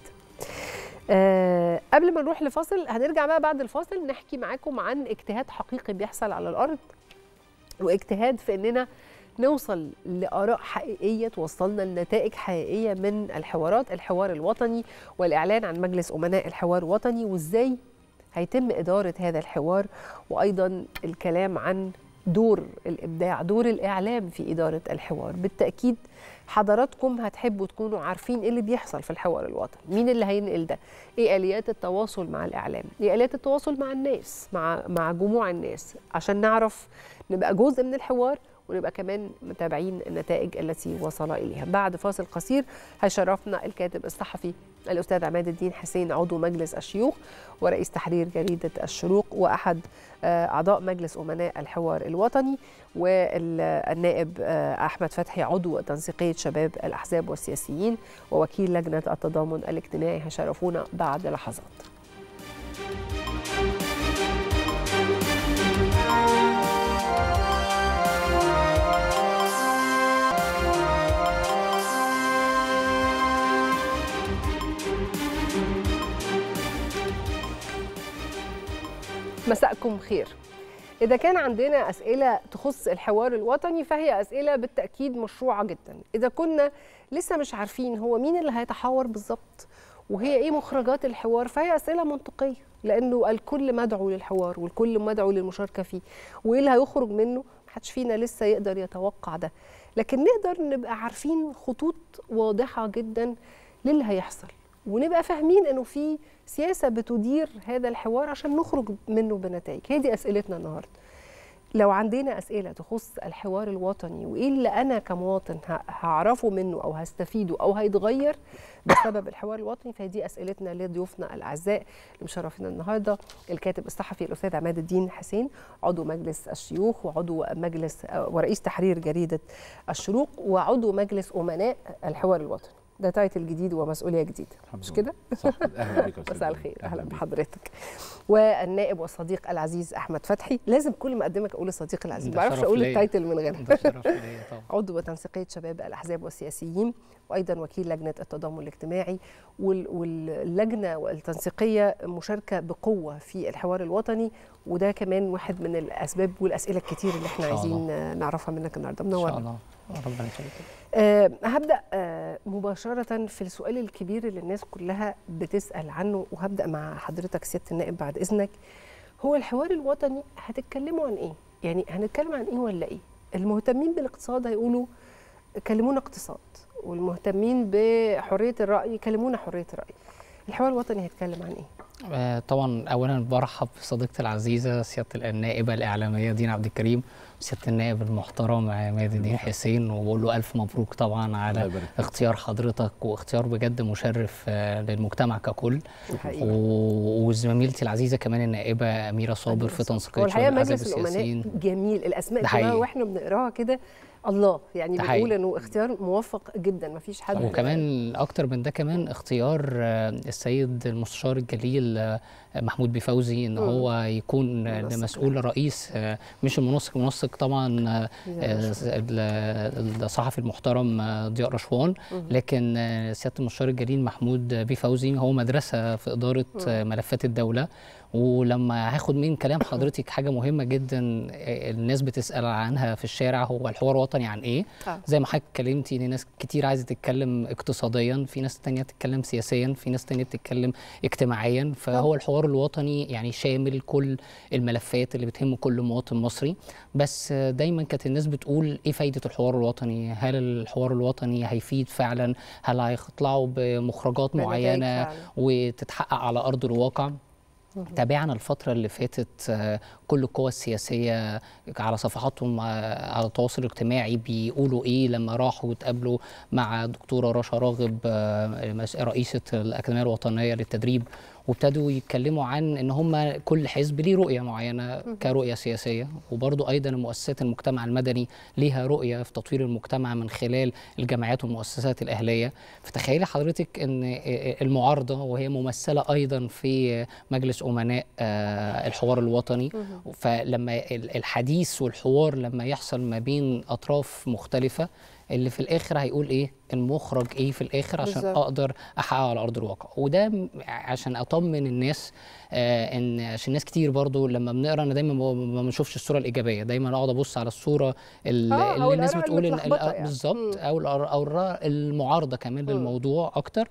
آه قبل ما نروح لفاصل هنرجع بقى بعد الفاصل نحكي معاكم عن اجتهاد حقيقي بيحصل على الأرض واجتهاد في اننا نوصل لاراء حقيقيه توصلنا لنتائج حقيقيه من الحوارات الحوار الوطني والاعلان عن مجلس امناء الحوار الوطني وازاي هيتم اداره هذا الحوار وايضا الكلام عن دور الابداع دور الاعلام في اداره الحوار بالتاكيد حضراتكم هتحبوا تكونوا عارفين ايه اللي بيحصل في الحوار الوطني مين اللي هينقل ده ايه اليات التواصل مع الاعلام ايه اليات التواصل مع الناس مع مع جموع الناس عشان نعرف نبقى جزء من الحوار ونبقى كمان متابعين النتائج التي وصل اليها بعد فاصل قصير هيشرفنا الكاتب الصحفي الاستاذ عماد الدين حسين عضو مجلس الشيوخ ورئيس تحرير جريده الشروق واحد آه، اعضاء مجلس امناء الحوار الوطني والنائب آه، احمد فتحي عضو تنسيقيه شباب الاحزاب والسياسيين ووكيل لجنه التضامن الاجتماعي هيشرفونا بعد لحظات مساءكم خير إذا كان عندنا أسئلة تخص الحوار الوطني فهي أسئلة بالتأكيد مشروعة جدا إذا كنا لسه مش عارفين هو مين اللي هيتحاور بالظبط وهي إيه مخرجات الحوار فهي أسئلة منطقية لأنه الكل مدعو للحوار والكل مدعو للمشاركة فيه وإيه اللي هيخرج منه محدش فينا لسه يقدر يتوقع ده لكن نقدر نبقى عارفين خطوط واضحة جدا للي هيحصل ونبقى فاهمين انه في سياسه بتدير هذا الحوار عشان نخرج منه بنتائج هي دي اسئلتنا النهارده لو عندنا اسئله تخص الحوار الوطني وايه اللي انا كمواطن ه- هعرفه منه او هستفيده او هيتغير بسبب الحوار الوطني فهي دي اسئلتنا لضيوفنا الاعزاء اللي مشرفينا النهارده الكاتب الصحفي الاستاذ عماد الدين حسين عضو مجلس الشيوخ وعضو مجلس ورئيس تحرير جريده الشروق وعضو مجلس امناء الحوار الوطني ده تايتل جديد ومسؤوليه جديده مش كده؟ صح اهلا بك يا أستاذ مساء جميل. الخير اهلا بحضرتك والنائب والصديق العزيز احمد فتحي لازم كل ما اقدمك اقول الصديق العزيز ما ده بعرفش شرف اقول ليا. التايتل من غيرها ده شرف ليا طبعا عضو تنسيقيه شباب الاحزاب والسياسيين وايضا وكيل لجنه التضامن الاجتماعي وال- واللجنه والتنسيقيه مشاركه بقوه في الحوار الوطني وده كمان واحد من الاسباب والاسئله الكتير اللي احنا إن شاء عايزين آه، نعرفها منك النهارده ان شاء منورنا الله ربنا يخليك أه هبدا أه مباشره في السؤال الكبير اللي الناس كلها بتسال عنه وهبدا مع حضرتك سياده النائب بعد اذنك هو الحوار الوطني هتتكلموا عن ايه يعني هنتكلم عن ايه ولا ايه المهتمين بالاقتصاد هيقولوا كلمونا اقتصاد والمهتمين بحريه الراي كلمونا حريه الراي الحوار الوطني هيتكلم عن ايه آه، طبعا اولا برحب بصديقتي العزيزه سياده النائبه الاعلاميه دينا عبد الكريم وسياده النائب المحترم عماد الدين حسين وبقول له الف مبروك طبعا الله على يبارك فيك. اختيار حضرتك واختيار بجد مشرف آه، للمجتمع ككل الحقيقة. و- وزميلتي العزيزه كمان النائبه اميره صابر في هو تنسيقيه الحقيقه شؤون الأحزاب مجلس الامناء السياسيين جميل الاسماء ده كلها حقيقي. واحنا بنقراها كده الله يعني ده بنقول حقيقي. انه اختيار موفق جدا ما فيش حد وكمان اكتر من ده كمان اختيار آه، السيد المستشار الجليل آه، محمود بفوزي ان مم. هو يكون آه، منسق مسؤول رئيس آه، مش المنسق المنسق طبعا آه، ضياء آه، رشوان. ال- الصحفي المحترم آه، ضياء رشوان مم. لكن آه، سياده المستشار الجليل محمود بفوزي هو مدرسه في اداره آه، ملفات الدوله ولما هاخد من كلام حضرتك حاجه مهمه جدا آه، الناس بتسال عنها في الشارع هو الحوار الوطني عن ايه آه. زي ما حضرتك اتكلمتي ان ناس كتير عايزه تتكلم اقتصاديا في ناس تانية تتكلم سياسيا في ناس تانية بتتكلم اجتماعيا فهو الحوار الوطني يعني شامل كل الملفات اللي بتهم كل مواطن مصري بس دايما كانت الناس بتقول ايه فايده الحوار الوطني هل الحوار الوطني هيفيد فعلا هل هيطلعوا بمخرجات بنتائج معينه فعلا. وتتحقق على ارض الواقع تابعنا الفترة اللي فاتت آه، كل القوى السياسية على صفحاتهم آه، على التواصل الاجتماعي بيقولوا ايه لما راحوا واتقابلوا مع الدكتورة رشا راغب آه، مس- رئيسة الأكاديمية الوطنية للتدريب وابتدوا يتكلموا عن ان هم كل حزب ليه رؤيه معينه كرؤيه سياسيه وبرضو ايضا مؤسسات المجتمع المدني ليها رؤيه في تطوير المجتمع من خلال الجمعيات والمؤسسات الاهليه فتخيلي حضرتك ان المعارضه وهي ممثله ايضا في مجلس امناء آه، الحوار الوطني فلما ال- الحديث والحوار لما يحصل ما بين اطراف مختلفه اللي في الاخر هيقول ايه المخرج ايه في الاخر عشان بالظبط. اقدر احققه على ارض الواقع وده م- عشان اطمن الناس آه ان عشان ناس كتير برضو لما بنقرا انا دايما ما- ما بنشوفش الصوره الايجابيه دايما اقعد ابص على الصوره ال- آه، أو اللي الناس الآراء بتقول ال- ال- المتلخبطة آه، يعني. بالظبط او الآراء- او الآراء المعارضه كمان للموضوع اكتر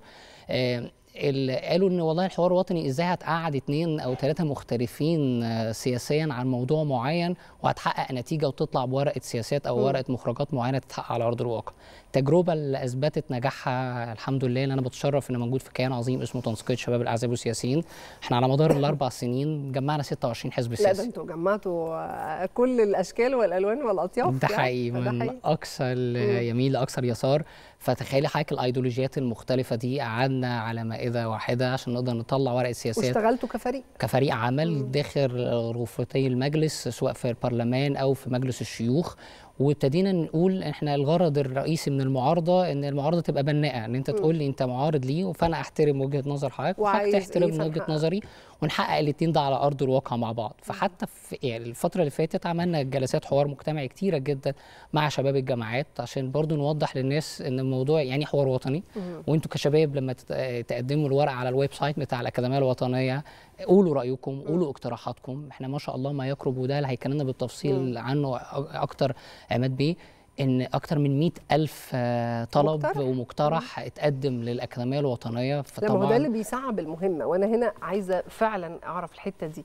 آه اللي قالوا ان والله الحوار الوطني ازاي هتقعد اتنين او ثلاثه مختلفين آه، سياسيا عن موضوع معين وهتحقق نتيجه وتطلع بورقه سياسات او مم. ورقه مخرجات معينه تتحقق على ارض الواقع. التجربه اللي اثبتت نجاحها الحمد لله ان انا بتشرف ان موجود في كيان عظيم اسمه تنسيقيه شباب الاحزاب والسياسيين. احنا على مدار الاربع سنين جمعنا 26 حزب لا ده سياسي. انتوا جمعتوا آه، كل الاشكال والالوان والاطياف ده يعني. حقيقي ده من حقيقي. اقصى اليمين لاقصى اليسار فتخيلي حضرتك الايديولوجيات المختلفه دي قعدنا على مائده واحده عشان نقدر نطلع ورقه سياسات واشتغلتوا كفريق كفريق عمل داخل غرفتي المجلس سواء في البرلمان او في مجلس الشيوخ وابتدينا نقول احنا الغرض الرئيسي من المعارضه ان المعارضه تبقى بناءه ان انت تقول لي انت معارض ليه فانا احترم وجهه نظر حضرتك وحضرتك وعايز تحترم إيه وجهه فنحقق. نظري ونحقق الاثنين ده على ارض الواقع مع بعض فحتى في يعني الفتره اللي فاتت عملنا جلسات حوار مجتمعي كتيره جدا مع شباب الجامعات عشان برضو نوضح للناس ان الموضوع يعني حوار وطني وانتوا كشباب لما تت- تقدموا الورقه على الويب سايت بتاع الاكاديميه الوطنيه قولوا رايكم قولوا اقتراحاتكم احنا ما شاء الله ما يقرب وده اللي هيكلمنا بالتفصيل عنه أ- اكتر عماد بيه ان اكتر من 100 الف آه، طلب مقترح. ومقترح اتقدم للاكاديميه الوطنيه لا ما هو ده فطبعا اللي بيصعب المهمه وانا هنا عايزه فعلا اعرف الحته دي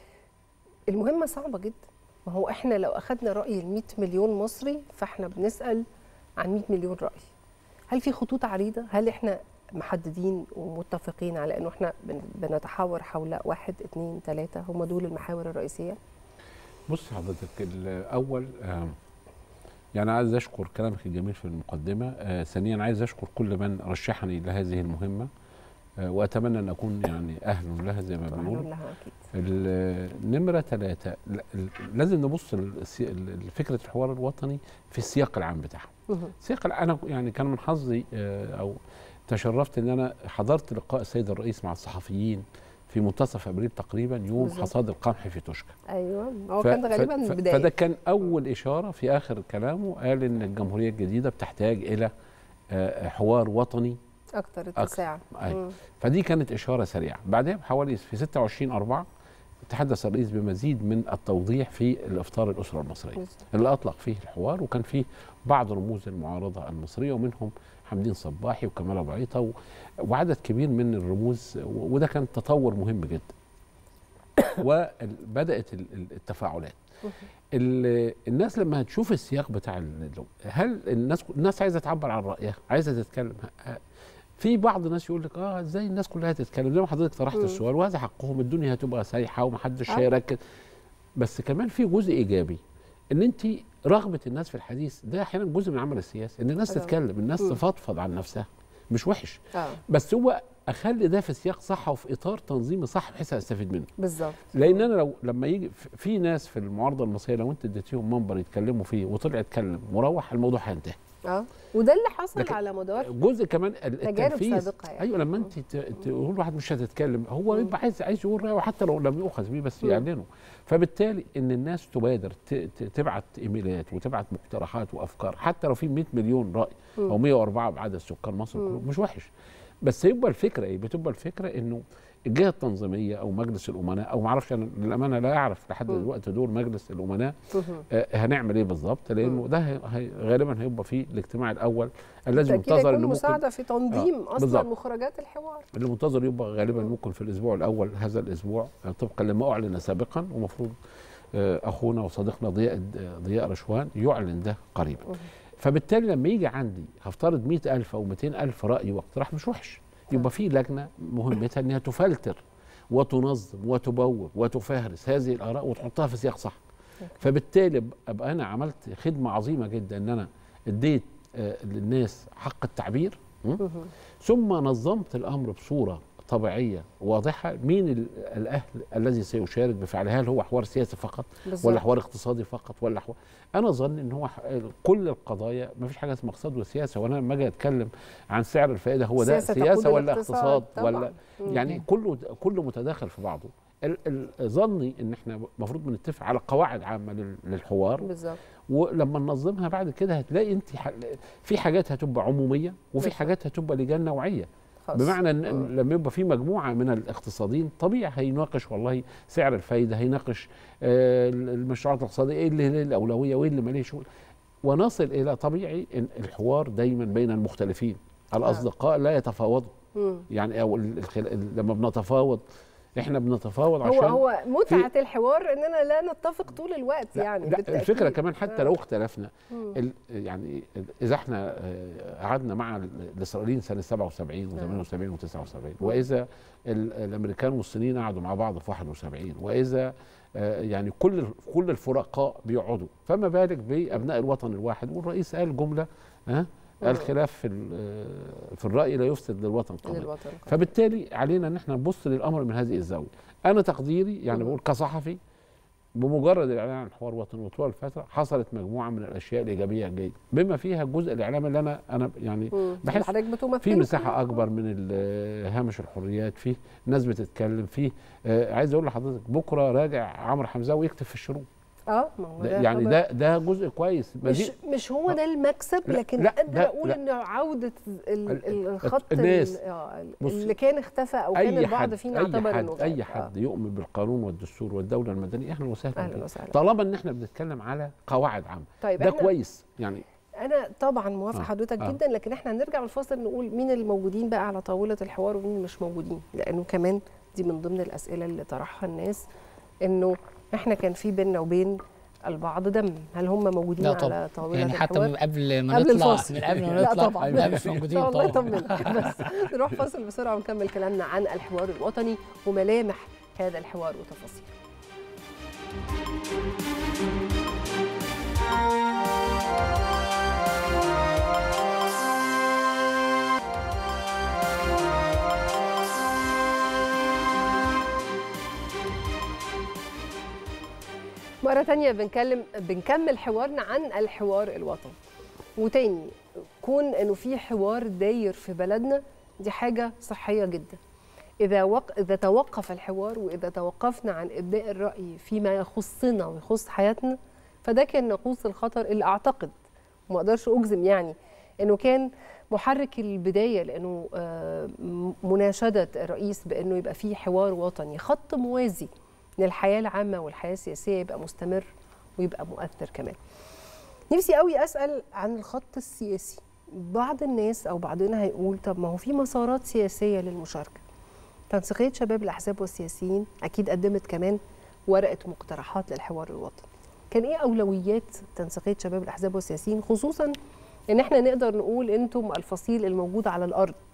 المهمه صعبه جدا ما هو احنا لو اخذنا راي ال 100 مليون مصري فاحنا بنسال عن 100 مليون راي هل في خطوط عريضه هل احنا محددين ومتفقين على انه احنا بن- بنتحاور حول واحد اثنين ثلاثه هم دول المحاور الرئيسيه بص حضرتك الاول آه، يعني عايز اشكر كلامك الجميل في المقدمه آه، ثانيا عايز اشكر كل من رشحني لهذه المهمه آه، واتمنى ان اكون يعني اهل لها زي ما بنقول أهلاً لها اكيد النمرة ثلاثة ل- ل- لازم نبص للسي- لفكرة الحوار الوطني في السياق العام بتاعها مهم. السياق الع- أنا يعني كان من حظي آه، أو تشرفت إن أنا حضرت لقاء السيد الرئيس مع الصحفيين في منتصف أبريل تقريبا يوم بالظبط. حصاد القمح في توشكا ايوه هو ف- كان ده ف- غالبا ف- البدايه فده كان أول إشارة في آخر كلامه قال إن الجمهورية الجديدة بتحتاج إلى آه، حوار وطني اكتر اتساع أي. مم. فدي كانت إشارة سريعة بعدها بحوالي في 26 أربعة تحدث الرئيس بمزيد من التوضيح في الإفطار الأسرة المصرية بالظبط. اللي أطلق فيه الحوار وكان فيه بعض رموز المعارضة المصرية ومنهم حمدين صباحي وكمال أبو عيطة و- وعدد كبير من الرموز و- وده كان تطور مهم جدا وبدأت ال- ال- التفاعلات ال- الناس لما هتشوف السياق بتاع ال- هل الناس الناس عايزه تعبر عن رايها عايزه تتكلم ه- في بعض الناس يقول لك اه ازاي الناس كلها تتكلم زي ما حضرتك طرحت مم. السؤال وهذا حقهم الدنيا هتبقى سايحه ومحدش آه. هيركز بس كمان في جزء ايجابي ان انت رغبه الناس في الحديث ده احيانا جزء من العمل السياسي ان الناس طبعاً. تتكلم الناس مم. تفضفض عن نفسها مش وحش اه بس هو اخلي ده في سياق صح وفي اطار تنظيمي صح بحيث استفيد منه بالظبط لان انا لو لما يجي في ناس في المعارضه المصريه لو انت اديتيهم منبر يتكلموا فيه وطلع يتكلم وروح الموضوع هينتهي اه وده اللي حصل لكن على مدار جزء كمان ال- تجارب التنفيذ سابقة يعني. ايوه لما انت ت- تقول واحد مش هتتكلم هو يبقى عايز عايز يقول رايه وحتى لو لم يؤخذ بيه بس مم. يعلنه فبالتالي ان الناس تبادر ت- ت- تبعت ايميلات وتبعت مقترحات وافكار حتى لو في 100 مليون راي مم. او 104 بعدد سكان مصر مم. كلهم مش وحش بس يبقى الفكره ايه بتبقى الفكره انه الجهه التنظيميه او مجلس الامناء او ما اعرفش انا للامانه لا اعرف لحد مم. دلوقتي دور مجلس الامناء مهم. آه، هنعمل ايه بالظبط لانه ده هي هي غالبا هيبقى فيه الاجتماع الاول الذي بالتأكيد منتظر هيكون اللي ممكن مساعدة في تنظيم آه، أصلا بالظبط. مخرجات الحوار اللي منتظر يبقى غالبا ممكن في الاسبوع الاول هذا الاسبوع آه، طبقا لما اعلن سابقا ومفروض آه، اخونا وصديقنا ضياء ضياء رشوان يعلن ده قريبا فبالتالي لما يجي عندي هفترض 100000 او 200000 راي واقتراح مش وحش يبقى في لجنه مهمتها انها تفلتر وتنظم وتبوب وتفهرس هذه الاراء وتحطها في سياق صح فبالتالي ابقى انا عملت خدمه عظيمه جدا ان انا اديت آه، للناس حق التعبير م? ثم نظمت الامر بصوره طبيعيه واضحه مين ال- الاهل الذي سيشارك بفعله هل هو حوار سياسي فقط بالظبط. ولا حوار اقتصادي فقط ولا حوار انا اظن ان هو ح- كل القضايا ما فيش حاجه اسمها اقتصاد وسياسه وانا لما اجي اتكلم عن سعر الفائده هو ده سياسة سياسه تقود ولا الاقتصاد اقتصاد طبعاً. ولا مم. يعني كله كله متداخل في بعضه ال- ال- ظني ان احنا المفروض بنتفق على قواعد عامه لل- للحوار بالظبط ولما ننظمها بعد كده هتلاقي انت ح- في حاجات هتبقى عموميه وفي بالظبط. حاجات هتبقى لجان نوعيه خاص. بمعنى ان إن لما يبقى في مجموعه من الاقتصاديين طبيعي هيناقش والله سعر الفايده هيناقش آه، المشروعات الاقتصاديه ايه اللي له الاولويه وايه اللي ماليه شغل ونصل الى طبيعي ان الحوار دايما بين المختلفين الاصدقاء لا يتفاوضوا مم. يعني او ال- الخل... لما بنتفاوض احنا بنتفاوض هو عشان هو متعة الحوار إننا لا نتفق طول الوقت لا يعني لا بالتأكيد. الفكره كمان حتى آه. لو اختلفنا مم. ال يعني ال- اذا احنا آه، قعدنا مع ال- الاسرائيليين سنه 77 و78 و79 واذا ال- الامريكان والصينيين قعدوا مع بعض في 71 واذا آه، يعني كل ال- كل الفرقاء بيقعدوا فما بالك بابناء الوطن الواحد والرئيس قال جمله ها الخلاف في ال- آه، في الراي لا يفسد للوطن قضيه للوطن فبالتالي علينا ان احنا نبص للامر من هذه الزاويه انا تقديري يعني بقول كصحفي بمجرد الاعلان عن حوار وطني وطول الفتره حصلت مجموعه من الاشياء الايجابيه الجيده بما فيها الجزء الاعلامي اللي انا انا يعني مم. بحس حضرتك بتمثله في مساحه اكبر من ال- هامش الحريات فيه ناس بتتكلم فيه آه عايز اقول لحضرتك بكره راجع عمرو حمزاوي يكتب في الشروق اه ما هو ده ده يعني خبر. ده ده جزء كويس مش مزيد- مش هو ده المكسب لا، لكن لا، قادره لا، اقول لا. ان عوده ال- ال- الخط الناس. ال- آه، ال- بص، اللي كان اختفى او كان اي البعض حد فينا اي اعتبر حد انه غاب. اي آه. حد يؤمن بالقانون والدستور والدوله المدنيه اهلا وسهلا أهلاً بيه. وسهلاً. طالما ان احنا بنتكلم على قواعد عامه طيب ده إحنا- كويس يعني انا طبعا موافقه آه، حضرتك آه. جدا لكن احنا هنرجع بالفاصل نقول مين اللي موجودين بقى على طاوله الحوار ومين اللي مش موجودين لانه كمان دي من ضمن الاسئله اللي طرحها الناس انه احنا كان في بيننا وبين البعض دم هل هم موجودين لا على طبعا طاوله يعني حتى الحوار من قبل ما قبل نطلع الفاصل من قبل ما لا نطلع طبعا لا مش موجودين الله طبعا يطمنك بس نروح فاصل بسرعه ونكمل كلامنا عن الحوار الوطني وملامح هذا الحوار وتفاصيله مرة تانية بنكلم بنكمل حوارنا عن الحوار الوطني وتاني كون انه في حوار داير في بلدنا دي حاجة صحية جدا إذا وق... إذا توقف الحوار وإذا توقفنا عن إبداء الرأي فيما يخصنا ويخص حياتنا فده كان ناقوس الخطر اللي أعتقد وما أقدرش أجزم يعني إنه كان محرك البداية لأنه آه، م- مناشدة الرئيس بأنه يبقى فيه حوار وطني خط موازي للحياة العامة والحياة السياسية يبقى مستمر ويبقى مؤثر كمان نفسي قوي أسأل عن الخط السياسي بعض الناس أو بعضنا هيقول طب ما هو في مسارات سياسية للمشاركة تنسيقية شباب الأحزاب والسياسيين أكيد قدمت كمان ورقة مقترحات للحوار الوطني كان إيه أولويات تنسيقية شباب الأحزاب والسياسيين خصوصا إن إحنا نقدر نقول أنتم الفصيل الموجود على الأرض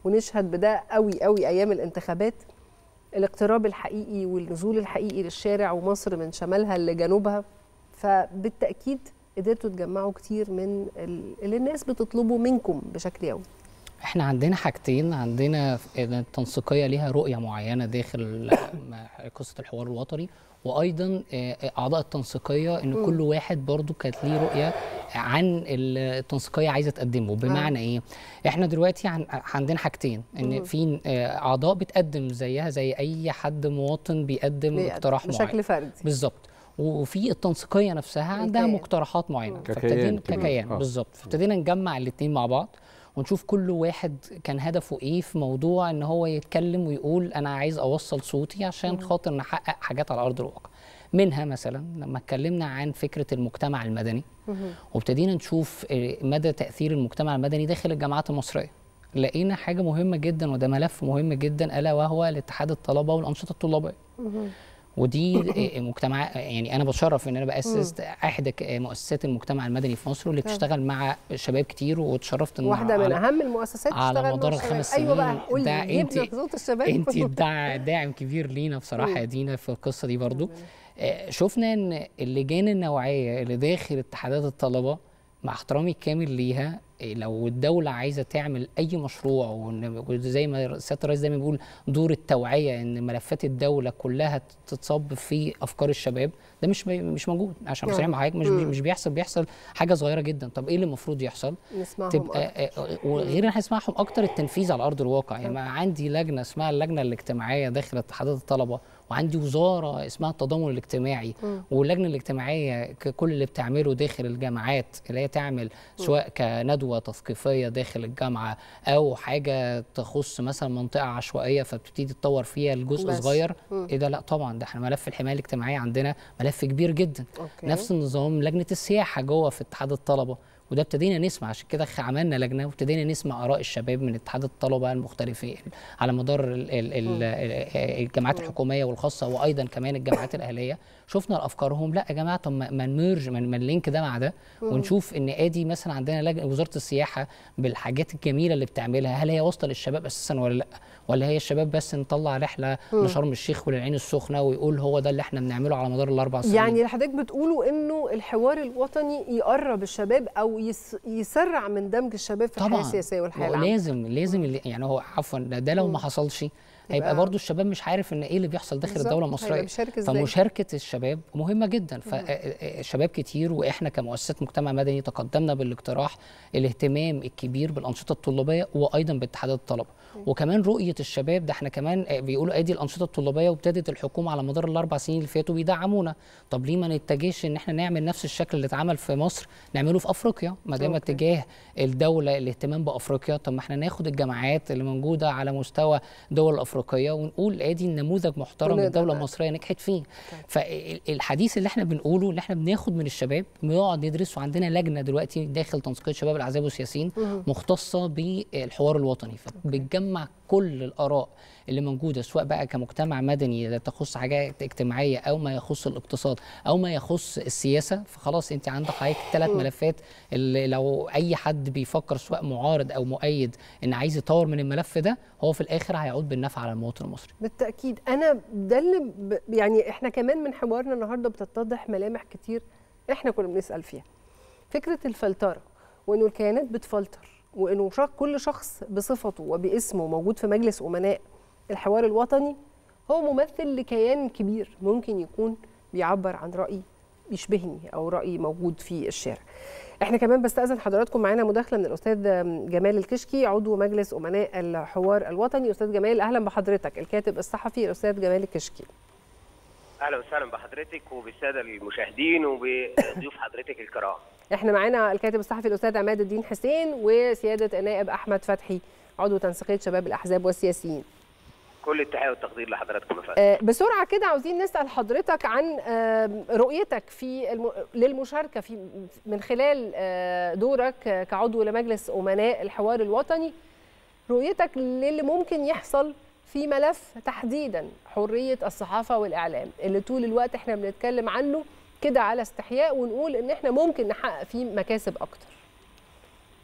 ونشهد بده قوي قوي ايام الانتخابات الاقتراب الحقيقي والنزول الحقيقي للشارع ومصر من شمالها لجنوبها فبالتاكيد قدرتوا تجمعوا كتير من ال- اللي الناس بتطلبه منكم بشكل يومي احنا عندنا حاجتين عندنا التنسيقيه ليها رؤيه معينه داخل قصه الحوار الوطني وايضا آه، اعضاء التنسيقيه ان مم. كل واحد برضو كانت ليه رؤيه عن التنسيقيه عايزه تقدمه بمعنى ايه احنا دلوقتي عن عندنا حاجتين ان مم. في آه، اعضاء بتقدم زيها زي اي حد مواطن بيقدم بيقدم اقتراح معين بشكل فردي. بالظبط وفي التنسيقيه نفسها عندها كيان. مقترحات معينه ككيان فابتدينا كده. ككيان آه. بالظبط فابتدينا نجمع الاثنين مع بعض ونشوف كل واحد كان هدفه ايه في موضوع ان هو يتكلم ويقول انا عايز اوصل صوتي عشان خاطر نحقق حاجات على ارض الواقع منها مثلا لما اتكلمنا عن فكره المجتمع المدني وابتدينا نشوف آه، مدى تاثير المجتمع المدني داخل الجامعات المصريه لقينا حاجه مهمه جدا وده ملف مهم جدا الا وهو الاتحاد الطلبه والانشطه الطلابيه ودي آه، مجتمع يعني انا بتشرف ان انا باسس احد ك- مؤسسات المجتمع المدني في مصر واللي طبعا. بتشتغل مع شباب كتير واتشرفت ان واحده من على- اهم المؤسسات على تشتغل مع مدار الشباب. الخمس ايوه بقى سنين قولي ده جبنا انت- في صوت الشباب انت داع داعم كبير لينا بصراحه يا دينا في القصه دي برضو آه، شفنا ان اللجان النوعيه اللي داخل اتحادات الطلبه مع احترامي الكامل ليها إيه، لو الدولة عايزة تعمل أي مشروع وإن- وزي ما سيادة الرئيس دايما بيقول دور التوعية إن ملفات الدولة كلها تتصب في أفكار الشباب ده مش بي مش موجود عشان نعم. صحيح مع حضرتك مش مم. مش بيحصل بيحصل حاجة صغيرة جدا طب إيه اللي المفروض يحصل؟ نسمعهم تبقى آه، وغير ان احنا نسمعهم اكتر التنفيذ على ارض الواقع يعني طبعا. ما عندي لجنه اسمها اللجنه الاجتماعيه داخل اتحادات الطلبه وعندي وزاره اسمها التضامن الاجتماعي مم. واللجنه الاجتماعيه ك- كل اللي بتعمله داخل الجامعات اللي هي تعمل سواء كندوه تثقيفيه داخل الجامعه او حاجه تخص مثلا منطقه عشوائيه فبتبتدي تطور فيها الجزء بس. صغير مم. ايه ده لا طبعا ده احنا ملف الحمايه الاجتماعيه عندنا ملف كبير جدا أوكي. نفس النظام لجنه السياحه جوه في اتحاد الطلبه وده ابتدينا نسمع عشان كده خ- عملنا لجنه وابتدينا نسمع اراء الشباب من اتحاد الطلبه المختلفين على مدار ال- ال- ال- ال- الجامعات الحكوميه والخاصه وايضا كمان الجامعات الاهليه شفنا افكارهم لا يا جماعه طب ما ما نمرج ما ما نلينك ده مع ده مم. ونشوف ان ادي مثلا عندنا لجنه وزاره السياحه بالحاجات الجميله اللي بتعملها هل هي واصله للشباب اساسا ولا لا ولا هي الشباب بس نطلع رحله مم. لشرم الشيخ وللعين السخنه ويقول هو ده اللي احنا بنعمله على مدار الاربع سنين يعني اللي حضرتك بتقوله انه الحوار الوطني يقرب الشباب او يس يسرع من دمج الشباب في الحياه طبعا السياسيه والحياه هو العامه لازم لازم اللي- يعني هو عفوا ده, ده لو ما حصلش هيبقى يبقى- برضو الشباب مش عارف ان ايه اللي بيحصل داخل بالظبط، الدوله هيبقى المصريه بيشارك إزاي؟ فمشاركه الشباب مهمه جدا فالشباب كتير واحنا كمؤسسات مجتمع مدني تقدمنا بالاقتراح الاهتمام الكبير بالانشطه الطلابيه وايضا باتحادات الطلبه وكمان رؤيه الشباب ده احنا كمان آه، بيقولوا ادي الانشطه الطلابيه وابتدت الحكومه على مدار الاربع سنين اللي فاتوا بيدعمونا طب ليه ما نتجهش ان احنا نعمل نفس الشكل اللي اتعمل في مصر نعمله في افريقيا ما دام أوكي. اتجاه الدوله الاهتمام بافريقيا طب ما احنا ناخد الجامعات اللي موجوده على مستوى دول افريقيه ونقول ادي نموذج محترم ونقدر الدوله نعمل. المصريه نجحت فيه فالحديث اللي احنا بنقوله اللي احنا بناخد من الشباب بنقعد ندرس وعندنا لجنه دلوقتي داخل تنسيقيه شباب الاحزاب والسياسيين مهم. مختصه بالحوار الوطني فبتجمع كل الاراء اللي موجوده سواء بقى كمجتمع مدني تخص حاجات اجتماعيه او ما يخص الاقتصاد او ما يخص السياسه فخلاص انت عندك حضرتك ثلاث مم. ملفات اللي لو اي حد بيفكر سواء معارض او مؤيد ان عايز يطور من الملف ده هو في الاخر هيعود بالنفع على المواطن المصري بالتاكيد انا ده اللي ب... يعني احنا كمان من حوارنا النهارده بتتضح ملامح كتير احنا كنا بنسال فيها فكره الفلتره وانه الكيانات بتفلتر وانه شخ... كل شخص بصفته وباسمه موجود في مجلس امناء الحوار الوطني هو ممثل لكيان كبير ممكن يكون بيعبر عن راي يشبهني او راي موجود في الشارع احنا كمان بستاذن حضراتكم معانا مداخله من الاستاذ جمال الكشكي عضو مجلس امناء الحوار الوطني استاذ جمال اهلا بحضرتك الكاتب الصحفي الاستاذ جمال الكشكي اهلا وسهلا بحضرتك وبالساده المشاهدين وبضيوف حضرتك الكرام احنا معانا الكاتب الصحفي الاستاذ عماد الدين حسين وسياده النائب احمد فتحي عضو تنسيقيه شباب الاحزاب والسياسيين كل التحيه والتقدير لحضراتكم يا فندم آه، بسرعه كده عاوزين نسال حضرتك عن آه، رؤيتك في الم... للمشاركه في من خلال آه، دورك آه، كعضو لمجلس امناء الحوار الوطني رؤيتك للي ممكن يحصل في ملف تحديدا حريه الصحافه والاعلام اللي طول الوقت احنا بنتكلم عنه كده على استحياء ونقول ان احنا ممكن نحقق فيه مكاسب اكتر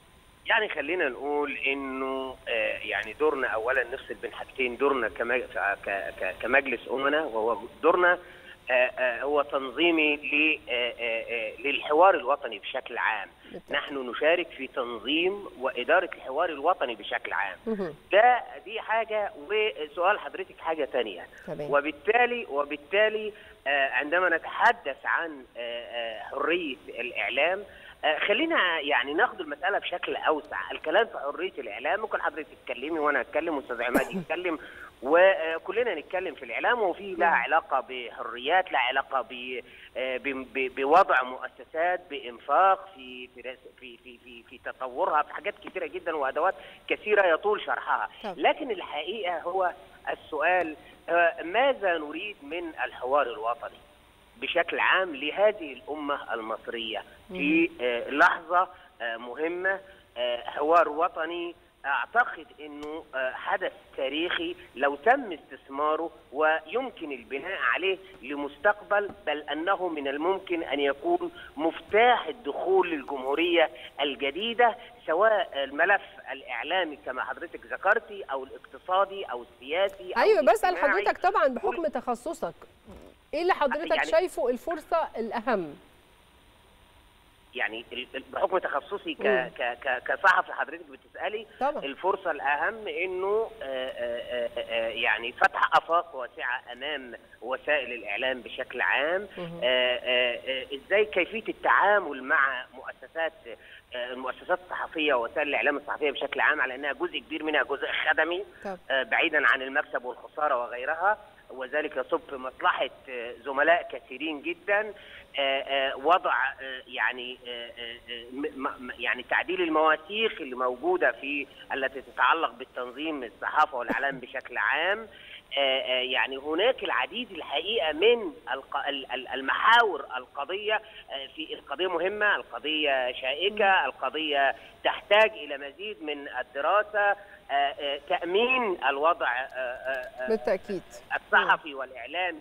يعني خلينا نقول انه آه، يعني دورنا اولا نفصل بين حاجتين دورنا كما- ك- ك- كمجلس امنا وهو دورنا آه، آه، هو تنظيمي ل- آه، آه، آه، للحوار الوطني بشكل عام نحن نشارك في تنظيم واداره الحوار الوطني بشكل عام ده دي حاجه وسؤال حضرتك حاجه تانية تمام. وبالتالي وبالتالي آه، عندما نتحدث عن آه، آه، حريه الاعلام آه، خلينا يعني ناخد المساله بشكل اوسع الكلام في حريه الاعلام ممكن حضرتك تتكلمي وانا اتكلم واستاذ عماد يتكلم وكلنا نتكلم في الاعلام وفي لها علاقه بحريات لها علاقه ب آه، ب- ب- بوضع مؤسسات بانفاق في في في في في, في تطورها في حاجات كثيره جدا وادوات كثيره يطول شرحها طب. لكن الحقيقه هو السؤال آه، ماذا نريد من الحوار الوطني بشكل عام لهذه الامه المصريه في آه، لحظه آه، مهمه آه، حوار وطني اعتقد انه آه، حدث تاريخي لو تم استثماره ويمكن البناء عليه لمستقبل بل انه من الممكن ان يكون مفتاح الدخول للجمهوريه الجديده سواء الملف الاعلامي كما حضرتك ذكرتي او الاقتصادي او السياسي أو ايوه بسال الاجتماعي. حضرتك طبعا بحكم تخصصك ايه اللي حضرتك يعني- شايفه الفرصه الاهم يعني ال- ال- بحكم تخصصي ك مم. ك ك كصحفي حضرتك بتسالي طبعا. الفرصه الاهم انه آه، آه، آه، آه، يعني فتح افاق واسعه امام وسائل الاعلام بشكل عام مهم. آه، آه، آه، ازاي كيفيه التعامل مع مؤسسات آه، المؤسسات الصحفيه ووسائل الاعلام الصحفيه بشكل عام على انها جزء كبير منها جزء خدمي طب. آه، بعيدا عن المكسب والخساره وغيرها وذلك يصب في مصلحه آه، زملاء كثيرين جدا آه، آه، وضع آه، يعني آه، آه، م- م- يعني تعديل المواثيق اللي موجوده في التي تتعلق بالتنظيم الصحافه والاعلام بشكل عام آه، آه، يعني هناك العديد الحقيقه من الق- ال- ال- المحاور القضيه آه، في القضيه مهمه القضيه شائكه القضيه تحتاج الى مزيد من الدراسه آه، آه، تامين الوضع آه، آه، آه، بالتاكيد الصحفي والاعلامي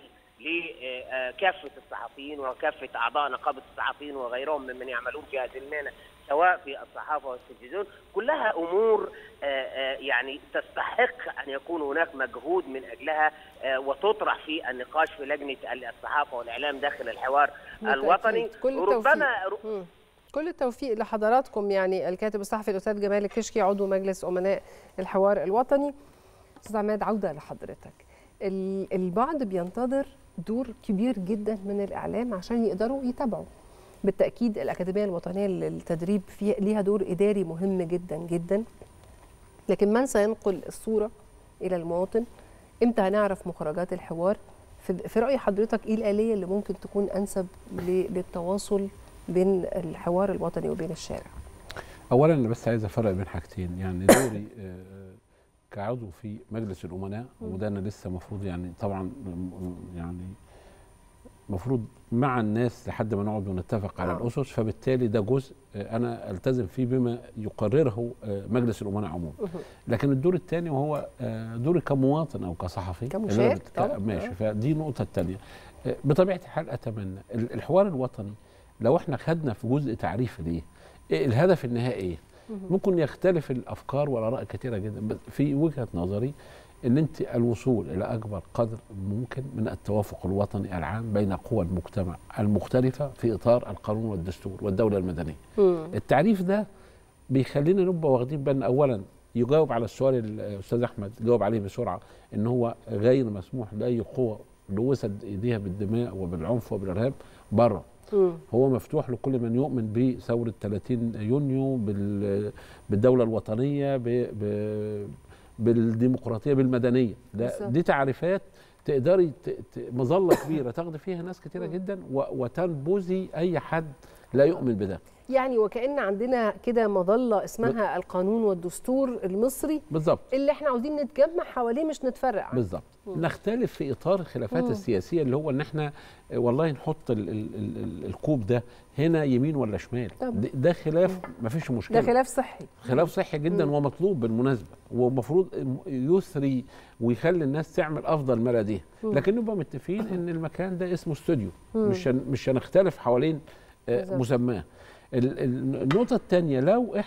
لكافه الصحفيين وكافه اعضاء نقابه الصحفيين وغيرهم ممن يعملون في هذه المهنه سواء في الصحافه والتلفزيون كلها امور آه، آه، يعني تستحق ان يكون هناك مجهود من اجلها آه، وتطرح في النقاش في لجنه الصحافه والاعلام داخل الحوار بالتأكيد. الوطني كل ربما التوفيق مم. كل التوفيق لحضراتكم يعني الكاتب الصحفي الاستاذ جمال الكشكي عضو مجلس امناء الحوار الوطني استاذ عماد عوده لحضرتك ال- البعض بينتظر دور كبير جدا من الاعلام عشان يقدروا يتابعوا بالتاكيد الاكاديميه الوطنيه للتدريب فيها ليها دور اداري مهم جدا جدا لكن من سينقل الصوره الى المواطن امتى هنعرف مخرجات الحوار في في راي حضرتك ايه الاليه اللي ممكن تكون انسب ل- للتواصل بين الحوار الوطني وبين الشارع اولا انا بس عايز افرق بين حاجتين يعني دوري آه، كعضو في مجلس الامناء مم. وده انا لسه المفروض يعني طبعا م- يعني المفروض مع الناس لحد ما نقعد ونتفق على آه. الاسس فبالتالي ده جزء آه، انا التزم فيه بما يقرره آه، مجلس الامناء عموما لكن الدور الثاني وهو آه، دوري كمواطن او كصحفي كمشارك اللي أنا بتك- طبعاً. ماشي آه. فدي النقطه الثانيه بطبيعه الحال اتمنى ال- الحوار الوطني لو احنا خدنا في جزء تعريف ليه إيه الهدف النهائي ايه ممكن يختلف الافكار والاراء كثيره جدا بس في وجهه نظري ان انت الوصول الى اكبر قدر ممكن من التوافق الوطني العام بين قوى المجتمع المختلفه في اطار القانون والدستور والدوله المدنيه التعريف ده بيخلينا نبقى واخدين بالنا اولا يجاوب على السؤال الاستاذ احمد جاوب عليه بسرعه ان هو غير مسموح لاي قوه لوثت ايديها بالدماء وبالعنف وبالارهاب بره هو مفتوح لكل من يؤمن بثوره 30 يونيو بال- بالدوله الوطنيه ب- ب- بالديمقراطيه بالمدنيه ده بالظبط. دي تعريفات تقدري ت- ت- مظله كبيره تاخدي فيها ناس كتيره جدا و- وتنبذي اي حد لا يؤمن بده يعني وكأن عندنا كده مظلة اسمها القانون والدستور المصري بالظبط اللي احنا عاوزين نتجمع حواليه مش نتفرق عنه. بالظبط مم. نختلف في اطار الخلافات مم. السياسيه اللي هو ان احنا آه، والله نحط ال ال ال ال الكوب ده هنا يمين ولا شمال طبعا. ده- ده خلاف مفيش مشكله ده خلاف صحي خلاف صحي جدا مم. ومطلوب بالمناسبه ومفروض يسري ويخلي الناس تعمل افضل ما لديها مم. لكن نبقى متفقين ان المكان ده اسمه استوديو مم. مش هن- مش هنختلف حوالين آه، بالظبط. مسماه ال- ال- النقطه الثانيه لو احنا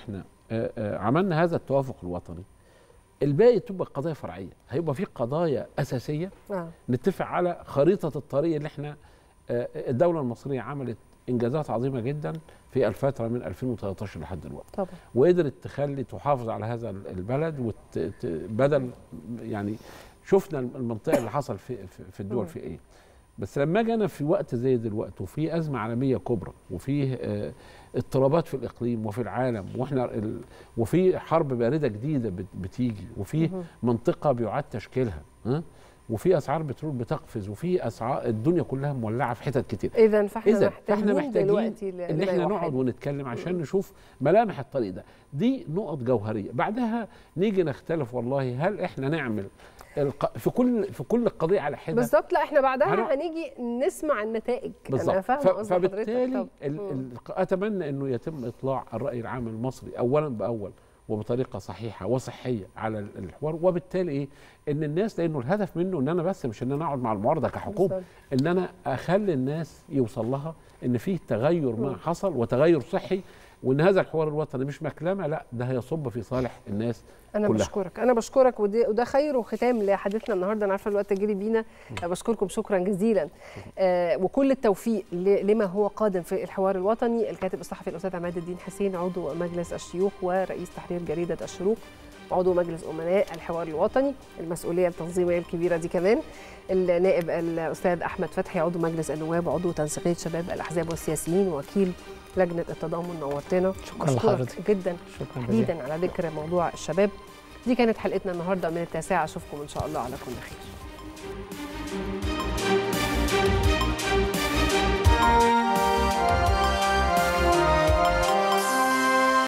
آه، آه، عملنا هذا التوافق الوطني الباقي تبقى قضايا فرعيه هيبقى في قضايا اساسيه آه. نتفق على خريطه الطريق اللي احنا آه، الدوله المصريه عملت انجازات عظيمه جدا في الفتره من 2013 لحد دلوقتي طبعا وقدرت تخلي تحافظ على هذا البلد وت... ت- بدل يعني شفنا المنطقه اللي حصل في في- في الدول مم. في ايه بس لما اجي انا في وقت زي دلوقتي وفي ازمه عالميه كبرى وفيه آه، اضطرابات في الاقليم وفي العالم واحنا ال... وفي حرب بارده جديده بت... بتيجي وفي مهم. منطقه بيعاد تشكيلها ها وفي اسعار بترول بتقفز وفي اسعار الدنيا كلها مولعه في حتت كتير اذا فاحنا إذا محتاجين, فاحنا محتاجين دلوقتي ل- ان لما احنا يوحد. نقعد ونتكلم عشان نشوف ملامح الطريق ده دي نقط جوهريه بعدها نيجي نختلف والله هل احنا نعمل الق... في كل في كل قضيه على حده بالظبط لا احنا بعدها هنقعد- هنيجي نسمع النتائج انا بالظبط فاهمه ف- قصد حضرتك فبالتالي طب. ال... مم. ال... اتمنى انه يتم اطلاع الراي العام المصري اولا باول وبطريقه صحيحه وصحيه على ال- الحوار وبالتالي ايه ان الناس لانه الهدف منه ان انا بس مش ان انا اقعد مع المعارضه كحكومه بالظبط. ان انا اخلي الناس يوصل لها ان في تغير ما مم. حصل وتغير صحي وان هذا الحوار الوطني مش مكلمه لا ده هيصب في صالح الناس انا كلها. بشكرك انا بشكرك ودي وده خير وختام لحديثنا النهارده انا عارفه الوقت جري بينا أنا بشكركم شكرا جزيلا آه وكل التوفيق ل- لما هو قادم في الحوار الوطني الكاتب الصحفي الاستاذ عماد الدين حسين عضو مجلس الشيوخ ورئيس تحرير جريده الشروق عضو مجلس امناء الحوار الوطني المسؤوليه التنظيميه الكبيره دي كمان النائب الاستاذ احمد فتحي عضو مجلس النواب عضو تنسيقيه شباب الاحزاب والسياسيين وكيل لجنه التضامن نورتنا شكراً بشكرك لحضرتك. جدا شكرا تحديدا على ذكر موضوع الشباب دي كانت حلقتنا النهارده من التاسعه اشوفكم ان شاء الله على كل خير